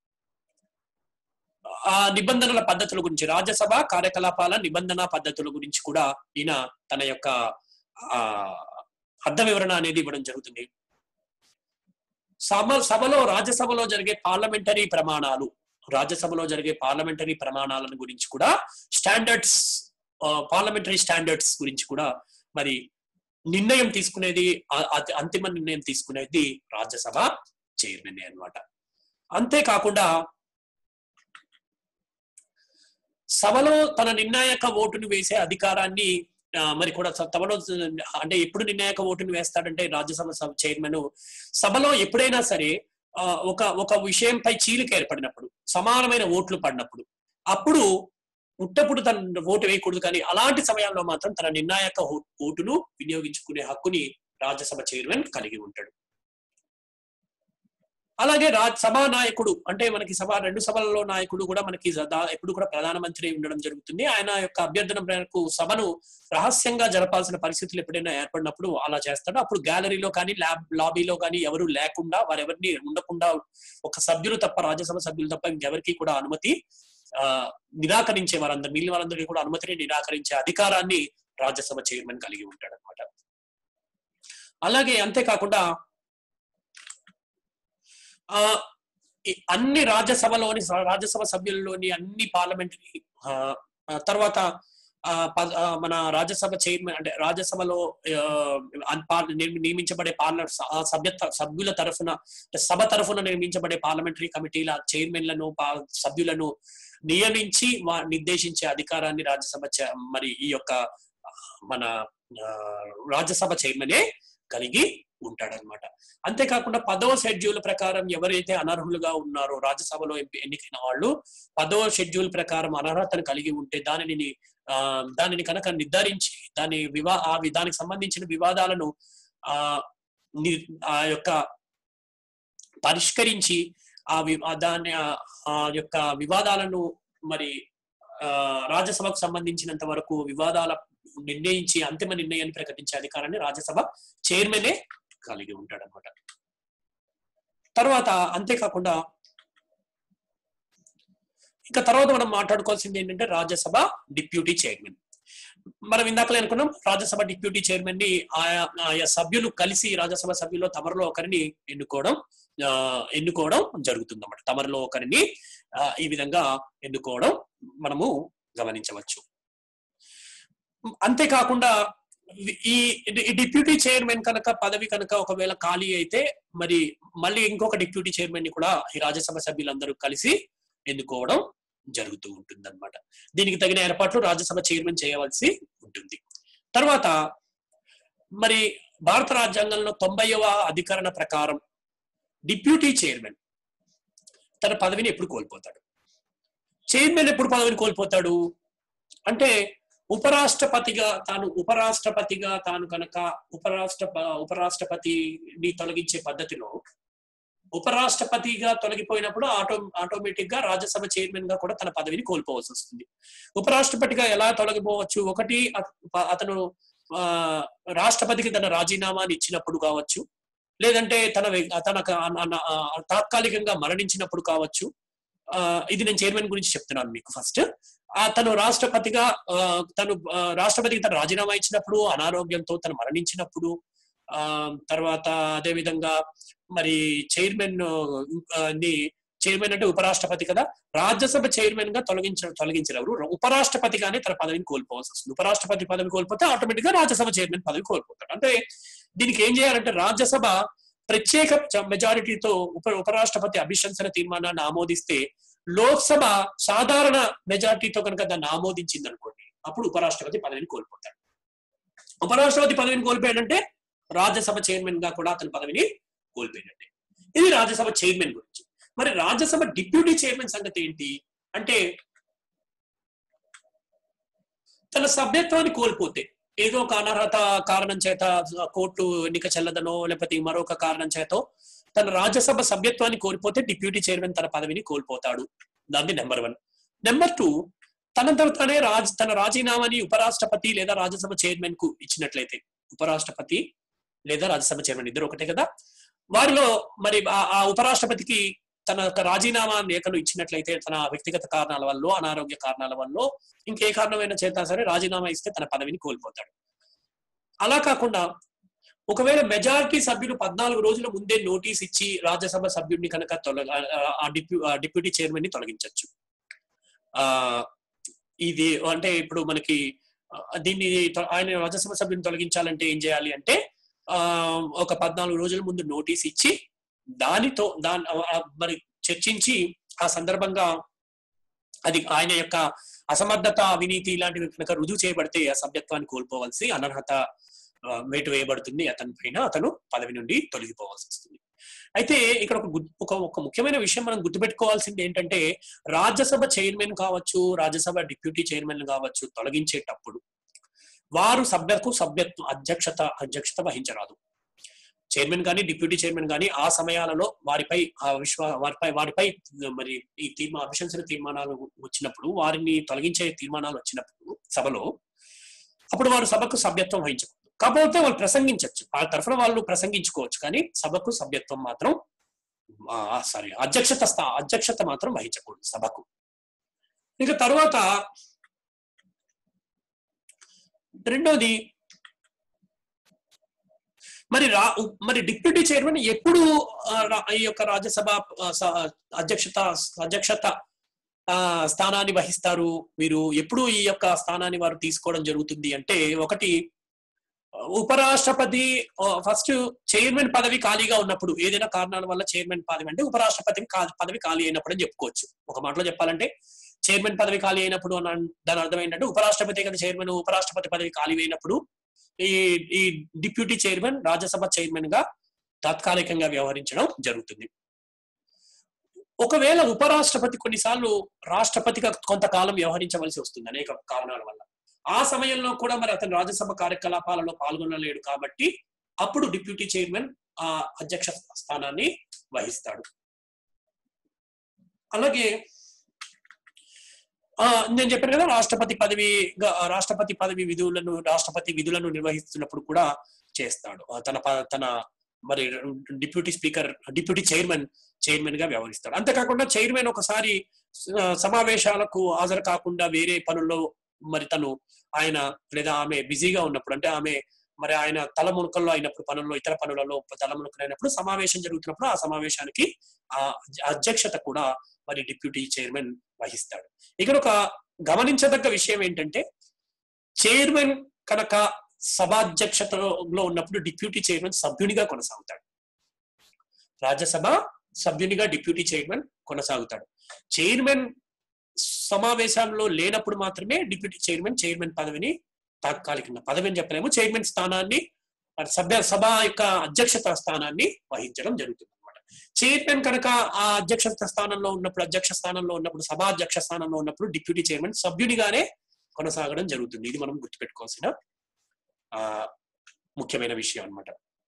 ఆ నిబంధనల పద్ధతుల గురించి రాజ్యసభ కార్యకలాపాల నిబంధన పద్ధతుల గురించి కూడా ఈయన తన యొక్క ఆ అర్థ వివరణ అనేది ఇవ్వడం జరుగుతుంది సభ సభలో రాజ్యసభలో జరిగే పార్లమెంటరీ ప్రమాణాలు రాజ్యసభలో జరిగే పార్లమెంటరీ ప్రమాణాలను గురించి కూడా స్టాండర్డ్స్ పార్లమెంటరీ స్టాండర్డ్స్ గురించి కూడా మరి నిర్ణయం తీసుకునేది ఆ- అతి- అంతిమ నిర్ణయం తీసుకునేది రాజ్యసభ చైర్మన్ అన్నమాట అంతేకాకుండా సభలో తన నిర్ణాయక ఓటును వేసే అధికారాన్ని ఆ, మరి కూడా స- సభలో అంటే ఎప్పుడు నిర్ణాయక ఓటును వేస్తాడంటే రాజ్యసభ సభ చైర్మన్ సభలో ఎప్పుడైనా సరే ఆ, ఒక ఒక విషయంపై చీలిక ఏర్పడినప్పుడు సమానమైన ఓట్లు పడినప్పుడు అప్పుడు పుట్టప్పుడు తన ఓటు వేయకూడదు కానీ అలాంటి సమయాల్లో మాత్రం తన నిర్ణాయక ఓ- ఓటును వినియోగించుకునే హక్కుని రాజ్యసభ చైర్మన్ కలిగి ఉంటాడు అలాగే రాజ్ సభా నాయకుడు అంటే మనకి సభ రెండు సభలలో నాయకుడు కూడా మనకి దా- ఎప్పుడు కూడా ప్రధానమంత్రి ఉండడం జరుగుతుంది ఆయన యొక్క అభ్యర్థన మేరకు సభను రహస్యంగా జరపాల్సిన పరిస్థితులు ఎప్పుడైనా ఏర్పడినప్పుడు అలా చేస్తాడు అప్పుడు గ్యాలరీలో కానీ ల్యాబ్ లాబీలో కానీ ఎవరు లేకుండా వారెవరిని ఉండకుండా ఒక సభ్యులు తప్ప రాజ్యసభ సభ్యులు తప్ప ఇంకెవరికి కూడా అనుమతి ఆ నిరాకరించే వారందరూ మిగిలిన వారందరికీ కూడా అనుమతిని నిరాకరించే అధికారాన్ని రాజ్యసభ చైర్మన్ కలిగి ఉంటాడు అనమాట అలాగే అంతేకాకుండా ఆ ఈ అన్ని రాజ్యసభలోని రాజ్యసభ సభ్యుల్లోని అన్ని పార్లమెంటరీ తర్వాత ఆ, ప- ఆ, మన రాజ్యసభ చైర్మన్ అంటే రాజ్యసభలో ఆ, అన్- పార్- నియమి- నియమించబడే పార్లమెంట్ సభ్య సభ్యుల తరఫున అంటే సభ తరఫున నియమించబడే పార్లమెంటరీ కమిటీల చైర్మన్లను పా- సభ్యులను నియమించి వా- నిర్దేశించే అధికారాన్ని రాజ్యసభ చ- మరి ఈ యొక్క ఆ, మన ఆ, రాజ్యసభ చైర్మనే కలిగి ఉంటాడనమాట అంతేకాకుండా పదవ షెడ్యూల్ ప్రకారం ఎవరైతే అనర్హులుగా ఉన్నారో రాజ్యసభలో ఎంపీ- ఎన్నికైన వాళ్ళు పదవ షెడ్యూల్ ప్రకారం అనర్హతను కలిగి ఉంటే దానిని ఆ దానిని కనుక నిర్ధారించి దాని వివా ఆ వి- దానికి సంబంధించిన వివాదాలను ఆ ని- ఆ యొక్క పరిష్కరించి ఆ వి ఆ దాని ఆ- ఆ యొక్క వివాదాలను మరి ఆ రాజ్యసభకు సంబంధించినంత వరకు వివాదాల నిర్ణయించి అంతిమ నిర్ణయాన్ని ప్రకటించే అధికారాన్ని రాజ్యసభ చైర్మనే కలిగి ఉంటాడు అనమాట తర్వాత అంతేకాకుండా ఇంకా తర్వాత మనం మాట్లాడుకోవాల్సింది ఏంటంటే రాజ్యసభ డిప్యూటీ చైర్మన్ మనం ఇందాకలే అనుకున్నాం రాజ్యసభ డిప్యూటీ చైర్మన్ ని ఆయా ఆయా సభ్యులు కలిసి రాజ్యసభ సభ్యుల్లో తమరిలో ఒకరిని ఎన్నుకోవడం ఆ, ఎన్నుకోవడం జరుగుతుంది అన్నమాట తమరిలో ఒకరిని ఆ, ఈ విధంగా ఎన్నుకోవడం మనము గమనించవచ్చు అంతేకాకుండా ఈ ఈ డిప్యూటీ చైర్మన్ కనుక పదవి కనుక ఒకవేళ ఖాళీ అయితే మరి మళ్ళీ ఇంకొక డిప్యూటీ చైర్మన్ ని కూడా ఈ రాజ్యసభ సభ్యులందరూ కలిసి ఎన్నుకోవడం జరుగుతూ ఉంటుంది అనమాట దీనికి తగిన ఏర్పాట్లు రాజ్యసభ చైర్మన్ చేయవలసి ఉంటుంది తర్వాత మరి భారత రాజ్యాంగంలో తొంభైవ అధికరణ ప్రకారం డిప్యూటీ చైర్మన్ తన పదవిని ఎప్పుడు కోల్పోతాడు చైర్మన్ ఎప్పుడు పదవిని కోల్పోతాడు అంటే ఉపరాష్ట్రపతిగా తాను ఉపరాష్ట్రపతిగా తాను కనుక ఉపరాష్ట్ర ఉపరాష్ట్రపతిని తొలగించే పద్ధతిలో ఉపరాష్ట్రపతిగా తొలగిపోయినప్పుడు ఆటో ఆటోమేటిక్ గా రాజ్యసభ చైర్మన్ గా కూడా తన పదవిని కోల్పోవాల్సి వస్తుంది ఉపరాష్ట్రపతిగా ఎలా తొలగిపోవచ్చు ఒకటి అత- అతను ఆ, రాష్ట్రపతికి తన రాజీనామాని ఇచ్చినప్పుడు కావచ్చు లేదంటే తన వ్య- తన క- అన్న- ఆ, తాత్కాలికంగా మరణించినప్పుడు కావచ్చు ఆ, ఇది నేను చైర్మన్ గురించి చెప్తున్నాను మీకు ఫస్ట్ తను రాష్ట్రపతిగా ఆ, తను ఆ, రాష్ట్రపతికి తన రాజీనామా ఇచ్చినప్పుడు అనారోగ్యంతో తను మరణించినప్పుడు ఆ తర్వాత అదే విధంగా మరి చైర్మన్ ఆ, ని చైర్మన్ అంటే ఉపరాష్ట్రపతి కదా రాజ్యసభ చైర్మన్ గా తొలగించ తొలగించరు ఉపరాష్ట్రపతిగానే తన పదవిని కోల్పోవాల్సి వస్తుంది ఉపరాష్ట్రపతి పదవి కోల్పోతే ఆటోమేటిక్ గా రాజ్యసభ చైర్మన్ పదవి కోల్పోతాడు అంటే దీనికి ఏం చేయాలంటే రాజ్యసభ ప్రత్యేక చ- మెజారిటీతో ఉప ఉపరాష్ట్రపతి అభిశంసన తీర్మానాన్ని ఆమోదిస్తే లోక్సభ సాధారణ మెజారిటీతో కనుక దాన్ని ఆమోదించింది అనుకోండి అప్పుడు ఉపరాష్ట్రపతి పదవిని కోల్పోతాడు ఉపరాష్ట్రపతి పదవిని కోల్పోయాడంటే రాజ్యసభ చైర్మన్ గా కూడా అతని పదవిని కోల్పోయినట్టే ఇది రాజ్యసభ చైర్మన్ గురించి మరి రాజ్యసభ డిప్యూటీ చైర్మన్ సంగతి ఏంటి అంటే తన సభ్యత్వాన్ని కోల్పోతే ఏదో ఒక అనర్హత కారణం చేత కోర్టు ఎన్నిక చెల్లదనో లేకపోతే మరొక కారణం చేతో తన రాజ్యసభ సభ్యత్వాన్ని కోల్పోతే డిప్యూటీ చైర్మన్ తన పదవిని కోల్పోతాడు దాన్ని నెంబర్ వన్ నెంబర్ టూ తనంతట తానే రాజ్ తన రాజీనామాని ఉపరాష్ట్రపతి లేదా రాజ్యసభ చైర్మన్ కు ఇచ్చినట్లయితే ఉపరాష్ట్రపతి లేదా రాజ్యసభ చైర్మన్ ఇద్దరు ఒకటే కదా వారిలో మరి ఆ- ఆ ఉపరాష్ట్రపతికి తన యొక్క రాజీనామా లేఖను ఇచ్చినట్లయితే తన వ్యక్తిగత కారణాల వల్ల అనారోగ్య కారణాల వల్ల ఇంకే కారణమైనా చేతా సరే రాజీనామా ఇస్తే తన పదవిని కోల్పోతాడు అలా కాకుండా ఒకవేళ మెజారిటీ సభ్యులు పద్నాలుగు రోజుల ముందే నోటీస్ ఇచ్చి రాజ్యసభ సభ్యుడిని కనుక తొలగ ఆ- ఆ డిప్యూ ఆ డిప్యూటీ చైర్మన్ ని తొలగించవచ్చు ఆ ఇది అంటే ఇప్పుడు మనకి ఆ, దీన్ని తొ- ఆయన రాజ్యసభ సభ్యుని తొలగించాలంటే ఏం చేయాలి అంటే ఆ ఒక పద్నాలుగు రోజుల ముందు నోటీస్ ఇచ్చి దానితో దాని ఆ, మరి చర్చించి ఆ సందర్భంగా అది ఆయన యొక్క అసమర్థత అవినీతి ఇలాంటివి కనుక రుజువు చేయబడితే ఆ సభ్యత్వాన్ని కోల్పోవలసి అనర్హత ఆ, వేటు వేయబడుతుంది అతని పైన అతను పదవి నుండి తొలగిపోవాల్సి వస్తుంది అయితే ఇక్కడ ఒక గు- ఒక ఒక ముఖ్యమైన విషయం మనం గుర్తుపెట్టుకోవాల్సింది ఏంటంటే రాజ్యసభ చైర్మన్ కావచ్చు రాజ్యసభ డిప్యూటీ చైర్మన్ కావచ్చు తొలగించేటప్పుడు వారు సభ్యులకు సభ్యత్వ అధ్యక్షత అధ్యక్షత వహించరాదు చైర్మన్ కానీ డిప్యూటీ చైర్మన్ కానీ ఆ సమయాలలో వారిపై ఆ విశ్వ వారిపై వారిపై మరి ఈ తీర్మా అభిశంసన తీర్మానాలు వచ్చినప్పుడు వారిని తొలగించే తీర్మానాలు వచ్చినప్పుడు సభలో అప్పుడు వారు సభకు సభ్యత్వం వహించకూడదు కాకపోతే వాళ్ళు ప్రసంగించవచ్చు వాళ్ళ తరఫున వాళ్ళు ప్రసంగించుకోవచ్చు కానీ సభకు సభ్యత్వం మాత్రం సారీ అధ్యక్షత స్థా అధ్యక్షత మాత్రం వహించకూడదు సభకు ఇక తర్వాత రెండోది మరి రా మరి డిప్యూటీ చైర్మన్ ఎప్పుడు ఆ, రా- ఈ యొక్క రాజ్యసభ ఆ, స- అధ్యక్షత అధ్యక్షత ఆ, స్థానాన్ని వహిస్తారు మీరు ఎప్పుడు ఈ యొక్క స్థానాన్ని వారు తీసుకోవడం జరుగుతుంది అంటే ఒకటి ఉపరాష్ట్రపతి ఫస్ట్ చైర్మన్ పదవి ఖాళీగా ఉన్నప్పుడు ఏదైనా కారణాల వల్ల చైర్మన్ పదవి అంటే ఉపరాష్ట్రపతికి కా- పదవి ఖాళీ అయినప్పుడు అని చెప్పుకోవచ్చు ఒక మాటలో చెప్పాలంటే చైర్మన్ పదవి ఖాళీ అయినప్పుడు అని అన్- దాని అర్థం ఏంటంటే ఉపరాష్ట్రపతి కదా చైర్మన్ ఉపరాష్ట్రపతి పదవి ఖాళీ అయినప్పుడు ఈ ఈ డిప్యూటీ చైర్మన్ రాజ్యసభ చైర్మన్ గా తాత్కాలికంగా వ్యవహరించడం జరుగుతుంది ఒకవేళ ఉపరాష్ట్రపతి కొన్నిసార్లు రాష్ట్రపతిగా కొంతకాలం వ్యవహరించవలసి వస్తుంది అనేక కారణాల వల్ల ఆ సమయంలో కూడా మరి అతను రాజ్యసభ కార్యకలాపాలలో పాల్గొనలేడు కాబట్టి అప్పుడు డిప్యూటీ చైర్మన్ ఆ అధ్యక్ష స్థానాన్ని వహిస్తాడు అలాగే ఆ నేను చెప్పాను కదా రాష్ట్రపతి పదవి రాష్ట్రపతి పదవి విధులను రాష్ట్రపతి విధులను నిర్వహిస్తున్నప్పుడు కూడా చేస్తాడు ఆ తన ప- తన మరి deputy speaker deputy chairman chairman గా వ్యవహరిస్తాడు అంతేకాకుండా చైర్మన్ ఒకసారి ఆ, సమావేశాలకు హాజరు కాకుండా వేరే పనుల్లో మరి తను ఆయన లేదా ఆమె బిజీగా ఉన్నప్పుడు అంటే ఆమె మరి ఆయన తలమునకల్లో అయినప్పుడు పనుల్లో ఇతర పనులలో తలమునకలైనప్పుడు సమావేశం జరుగుతున్నప్పుడు ఆ సమావేశానికి ఆ అధ్యక్షత కూడా మరి డిప్యూటీ చైర్మన్ వహిస్తాడు ఇక్కడ ఒక గమనించదగ్గ విషయం ఏంటంటే చైర్మన్ కనుక సభాధ్యక్షతలో ఉన్నప్పుడు డిప్యూటీ చైర్మన్ సభ్యునిగా కొనసాగుతాడు రాజ్యసభ సభ్యునిగా డిప్యూటీ చైర్మన్ కొనసాగుతాడు చైర్మన్ సమావేశాల్లో లేనప్పుడు మాత్రమే డిప్యూటీ చైర్మన్ చైర్మన్ పదవిని తాత్కాలికంగా పదవి అని చెప్పలేము చైర్మన్ స్థానాన్ని సభ్య సభ యొక్క అధ్యక్షత స్థానాన్ని వహించడం జరుగుతుంది అనమాట చైర్మన్ కనుక ఆ అధ్యక్ష స్థానంలో ఉన్నప్పుడు అధ్యక్ష స్థానంలో ఉన్నప్పుడు సభా అధ్యక్ష స్థానంలో ఉన్నప్పుడు డిప్యూటీ చైర్మన్ సభ్యునిగానే కొనసాగడం జరుగుతుంది ఇది మనం గుర్తుపెట్టుకోవాల్సిన ఆ ముఖ్యమైన విషయం అన్నమాట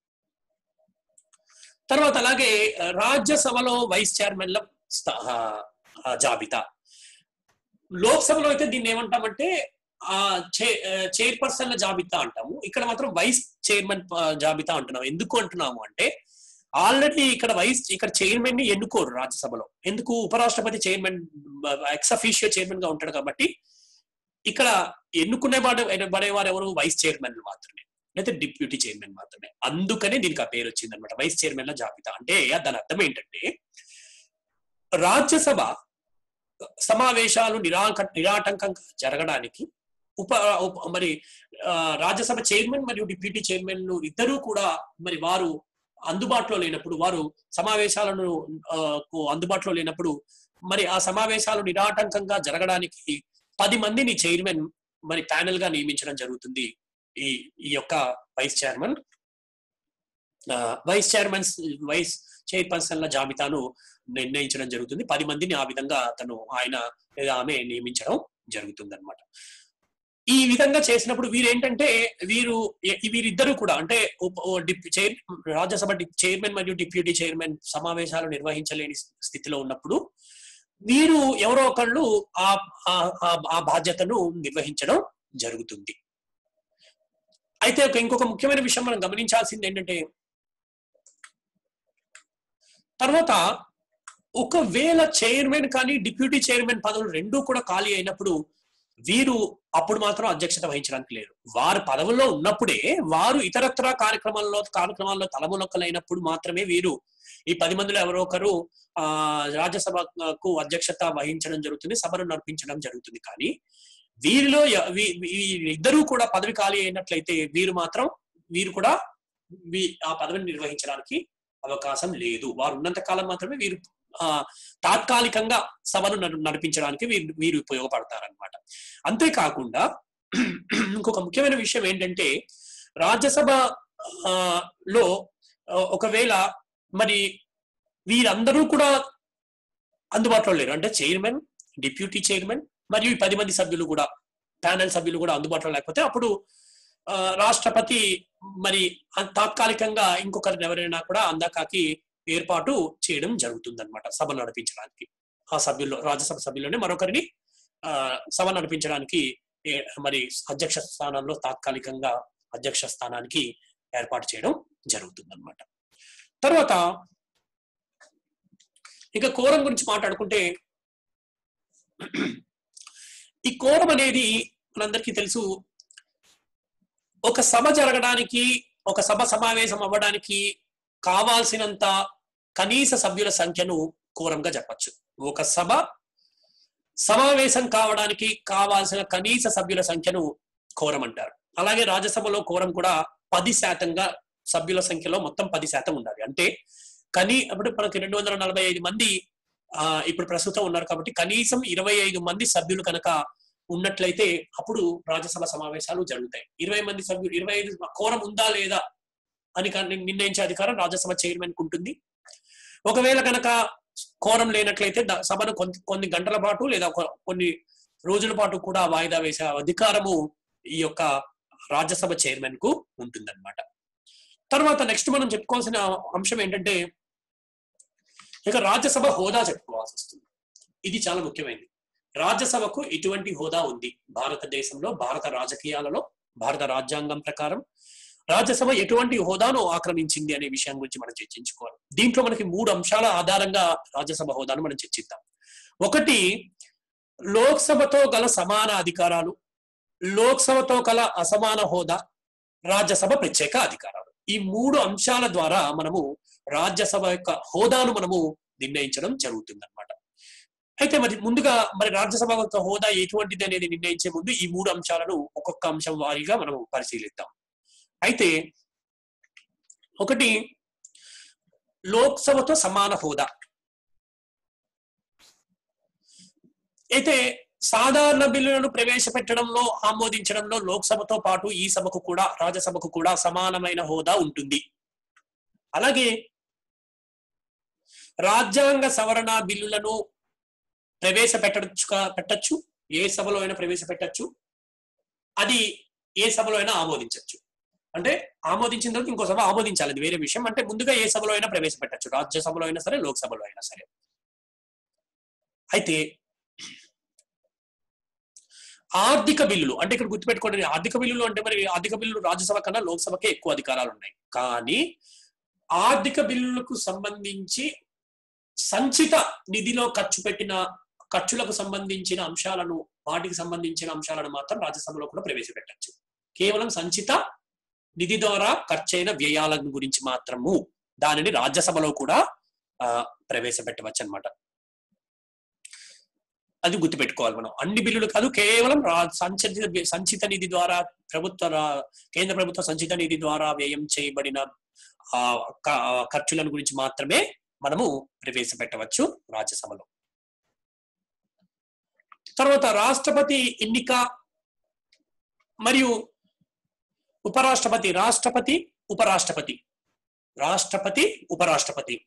తర్వాత అలాగే రాజ్యసభలో వైస్ చైర్మన్ల స్థా- ఆ, ఆ జాబితా లోక్సభలో అయితే దీన్ని ఏమంటామంటే ఆ చే- ఆ, చైర్పర్సన్ల జాబితా అంటాము ఇక్కడ మాత్రం వైస్ చైర్మన్ ఆ, జాబితా అంటున్నాం ఎందుకు అంటున్నాము అంటే ఆల్రెడీ ఇక్కడ వైస్ ఇక్కడ చైర్మన్ ని ఎన్నుకోరు రాజ్యసభలో ఎందుకు ఉపరాష్ట్రపతి చైర్మన్ ఎక్స్ అఫీషియల్ చైర్మన్ గా ఉంటాడు కాబట్టి ఇక్కడ ఎన్నుకునే వాడు పడేవారు ఎవరు వైస్ చైర్మన్ మాత్రమే లేదా డిప్యూటీ చైర్మన్ మాత్రమే అందుకనే దీనికి ఆ పేరు వచ్చింది అనమాట వైస్ చైర్మన్ల జాబితా అంటే దాని అర్థం ఏంటంటే రాజ్యసభ సమావేశాలు నిరాక నిరాటంకంగా జరగడానికి ఉప ఉప- మరి ఆ, రాజ్యసభ చైర్మన్ మరియు డిప్యూటీ చైర్మన్లు ఇద్దరూ కూడా మరి వారు అందుబాటులో లేనప్పుడు వారు సమావేశాలను ఆ, కు అందుబాటులో లేనప్పుడు మరి ఆ సమావేశాలు నిరాటంకంగా జరగడానికి పది మందిని చైర్మన్ మరి ప్యానెల్ గా నియమించడం జరుగుతుంది ఈ ఈ యొక్క వైస్ చైర్మన్ ఆ, వైస్ చైర్మన్స్ వైస్ చైర్పర్సన్ల జాబితాను నిర్ణయించడం జరుగుతుంది పది మందిని ఆ విధంగా అతను ఆయన లేదా ఆమె నియమించడం జరుగుతుంది అనమాట ఈ విధంగా చేసినప్పుడు వీరేంటంటే వీరు ఎ- వీరిద్దరూ కూడా అంటే ఉప- ఓ డిప్- చైర్ రాజ్యసభ డిప్- చైర్మన్ మరియు డిప్యూటీ చైర్మన్ సమావేశాలు నిర్వహించలేని స్థితిలో ఉన్నప్పుడు వీరు ఎవరో ఒకళ్ళు ఆ ఆ- ఆ- ఆ బాధ్యతను నిర్వహించడం జరుగుతుంది అయితే ఒక ఇంకొక ముఖ్యమైన విషయం మనం గమనించాల్సింది ఏంటంటే తర్వాత ఒకవేళ చైర్మన్ కానీ డిప్యూటీ చైర్మన్ పదవులు రెండూ కూడా ఖాళీ అయినప్పుడు వీరు అప్పుడు మాత్రం అధ్యక్షత వహించడానికి లేరు వారు పదవుల్లో ఉన్నప్పుడే వారు ఇతరత్ర కార్యక్రమాల్లో కార్యక్రమాల్లో తలములొక్కలైనప్పుడు మాత్రమే వీరు ఈ పది మందిలో ఎవరో ఒకరు ఆ రాజ్యసభకు అధ్యక్షత వహించడం జరుగుతుంది సభను నడిపించడం జరుగుతుంది కానీ వీరిలో ఎ- వీ- వీ- ఇద్దరూ కూడా పదవి ఖాళీ అయినట్లయితే వీరు మాత్రం వీరు కూడా వీ- ఆ పదవిని నిర్వహించడానికి అవకాశం లేదు వారు ఉన్నంత కాలం మాత్రమే వీరు ఆ తాత్కాలికంగా సభను నడు- నడిపించడానికి వీరు వీరు ఉపయోగపడతారనమాట అంతేకాకుండా ఇంకొక ముఖ్యమైన విషయం ఏంటంటే రాజ్యసభ ఆ, లో ఆ, ఒకవేళ మరి వీరందరూ కూడా అందుబాటులో లేరు అంటే చైర్మన్ డిప్యూటీ చైర్మన్ మరియు ఈ పది మంది సభ్యులు కూడా ప్యానెల్ సభ్యులు కూడా అందుబాటులో లేకపోతే అప్పుడు ఆ, రాష్ట్రపతి మరి అ- తాత్కాలికంగా ఇంకొకరిని ఎవరైనా కూడా అందాకాకి ఏర్పాటు చేయడం జరుగుతుంది అనమాట సభ నడిపించడానికి ఆ సభ్యుల్లో రాజ్యసభ సభ్యుల్లోనే మరొకరిని ఆ, సభ నడిపించడానికి ఏ- మరి అధ్యక్ష స్థానంలో తాత్కాలికంగా అధ్యక్ష స్థానానికి ఏర్పాటు చేయడం జరుగుతుంది అనమాట తర్వాత ఇక కోరం గురించి మాట్లాడుకుంటే ఈ కోరం అనేది మనందరికీ తెలుసు ఒక సభ జరగడానికి ఒక సభ సమావేశం అవ్వడానికి కావాల్సినంత కనీస సభ్యుల సంఖ్యను కోరంగా చెప్పచ్చు ఒక సభ సమావేశం కావడానికి కావాల్సిన కనీస సభ్యుల సంఖ్యను కోరం అంటారు అలాగే రాజ్యసభలో కోరం కూడా పది శాతంగా సభ్యుల సంఖ్యలో మొత్తం పది శాతం ఉండాలి అంటే కనీ అప్పుడు మనకి రెండు వందల నలభై ఐదు మంది ఆ, ఇప్పుడు ప్రస్తుతం ఉన్నారు కాబట్టి కనీసం ఇరవై ఐదు మంది సభ్యులు కనుక ఉన్నట్లయితే అప్పుడు రాజ్యసభ సమావేశాలు జరుగుతాయి ఇరవై మంది సభ్యులు ఇరవై ఐదు కోరం ఉందా లేదా అని కా- నిర్ణయించే అధికారం రాజ్యసభ చైర్మన్ కు ఉంటుంది ఒకవేళ కనుక కోరం లేనట్లయితే ద- సభను కొన్ని కొన్ని గంటల పాటు లేదా కొ- కొన్ని రోజుల పాటు కూడా వాయిదా వేసే అధికారము ఈ యొక్క రాజ్యసభ చైర్మన్ కు ఉంటుందన్నమాట తర్వాత నెక్స్ట్ మనం చెప్పుకోవాల్సిన అంశం ఏంటంటే ఇక రాజ్యసభ హోదా చెప్పుకోవాల్సి వస్తుంది ఇది చాలా ముఖ్యమైనది రాజ్యసభకు ఇటువంటి హోదా ఉంది భారతదేశంలో భారత రాజకీయాలలో భారత రాజ్యాంగం ప్రకారం రాజ్యసభ ఎటువంటి హోదాను ఆక్రమించింది అనే విషయం గురించి మనం చర్చించుకోవాలి దీంట్లో మనకి మూడు అంశాల ఆధారంగా రాజ్యసభ హోదాను మనం చర్చిద్దాం ఒకటి లోక్సభతో గల సమాన అధికారాలు లోక్సభతో గల అసమాన హోదా రాజ్యసభ ప్రత్యేక అధికారాలు ఈ మూడు అంశాల ద్వారా మనము రాజ్యసభ యొక్క హోదాను మనము నిర్ణయించడం జరుగుతుంది అనమాట అయితే మరి ముందుగా మరి రాజ్యసభ యొక్క హోదా ఎటువంటిది అనేది నిర్ణయించే ముందు ఈ మూడు అంశాలను ఒక్కొక్క అంశం వారీగా మనము పరిశీలిద్దాం అయితే ఒకటి లోక్సభతో సమాన హోదా అయితే సాధారణ బిల్లులను ప్రవేశపెట్టడంలో ఆమోదించడంలో లోక్సభతో పాటు ఈ సభకు కూడా రాజ్యసభకు కూడా సమానమైన హోదా ఉంటుంది అలాగే రాజ్యాంగ సవరణ బిల్లులను ప్రవేశపెట్టచ్చు పెట్టచ్చు ఏ సభలో అయినా ప్రవేశపెట్టచ్చు అది ఏ సభలో అయినా ఆమోదించవచ్చు అంటే ఆమోదించిన తర్వాత ఇంకో సభ ఆమోదించాలి అది వేరే విషయం అంటే ముందుగా ఏ సభలో అయినా ప్రవేశపెట్టచ్చు రాజ్యసభలో అయినా సరే లోక్సభలో అయినా సరే అయితే ఆర్థిక బిల్లులు అంటే ఇక్కడ గుర్తుపెట్టుకోండి ఆర్థిక బిల్లులు అంటే మరి ఆర్థిక బిల్లులు రాజ్యసభ కన్నా లోక్సభకే ఎక్కువ అధికారాలు ఉన్నాయి కానీ ఆర్థిక బిల్లులకు సంబంధించి సంచిత నిధిలో ఖర్చు పెట్టిన ఖర్చులకు సంబంధించిన అంశాలను వాటికి సంబంధించిన అంశాలను మాత్రం రాజ్యసభలో కూడా ప్రవేశపెట్టచ్చు కేవలం సంచిత నిధి ద్వారా ఖర్చైన వ్యయాల గురించి మాత్రము దానిని రాజ్యసభలో కూడా ఆ, ప్రవేశపెట్టవచ్చు అనమాట అది గుర్తుపెట్టుకోవాలి మనం అన్ని బిల్లులు కాదు కేవలం రా- సంచిత సంచిత నిధి ద్వారా ప్రభుత్వ రా- కేంద్ర ప్రభుత్వ సంచిత నిధి ద్వారా వ్యయం చేయబడిన ఆ క- ఆ ఖర్చులను గురించి మాత్రమే మనము ప్రవేశపెట్టవచ్చు రాజ్యసభలో తర్వాత రాష్ట్రపతి ఎన్నిక మరియు ఉపరాష్ట్రపతి రాష్ట్రపతి ఉపరాష్ట్రపతి రాష్ట్రపతి ఉపరాష్ట్రపతి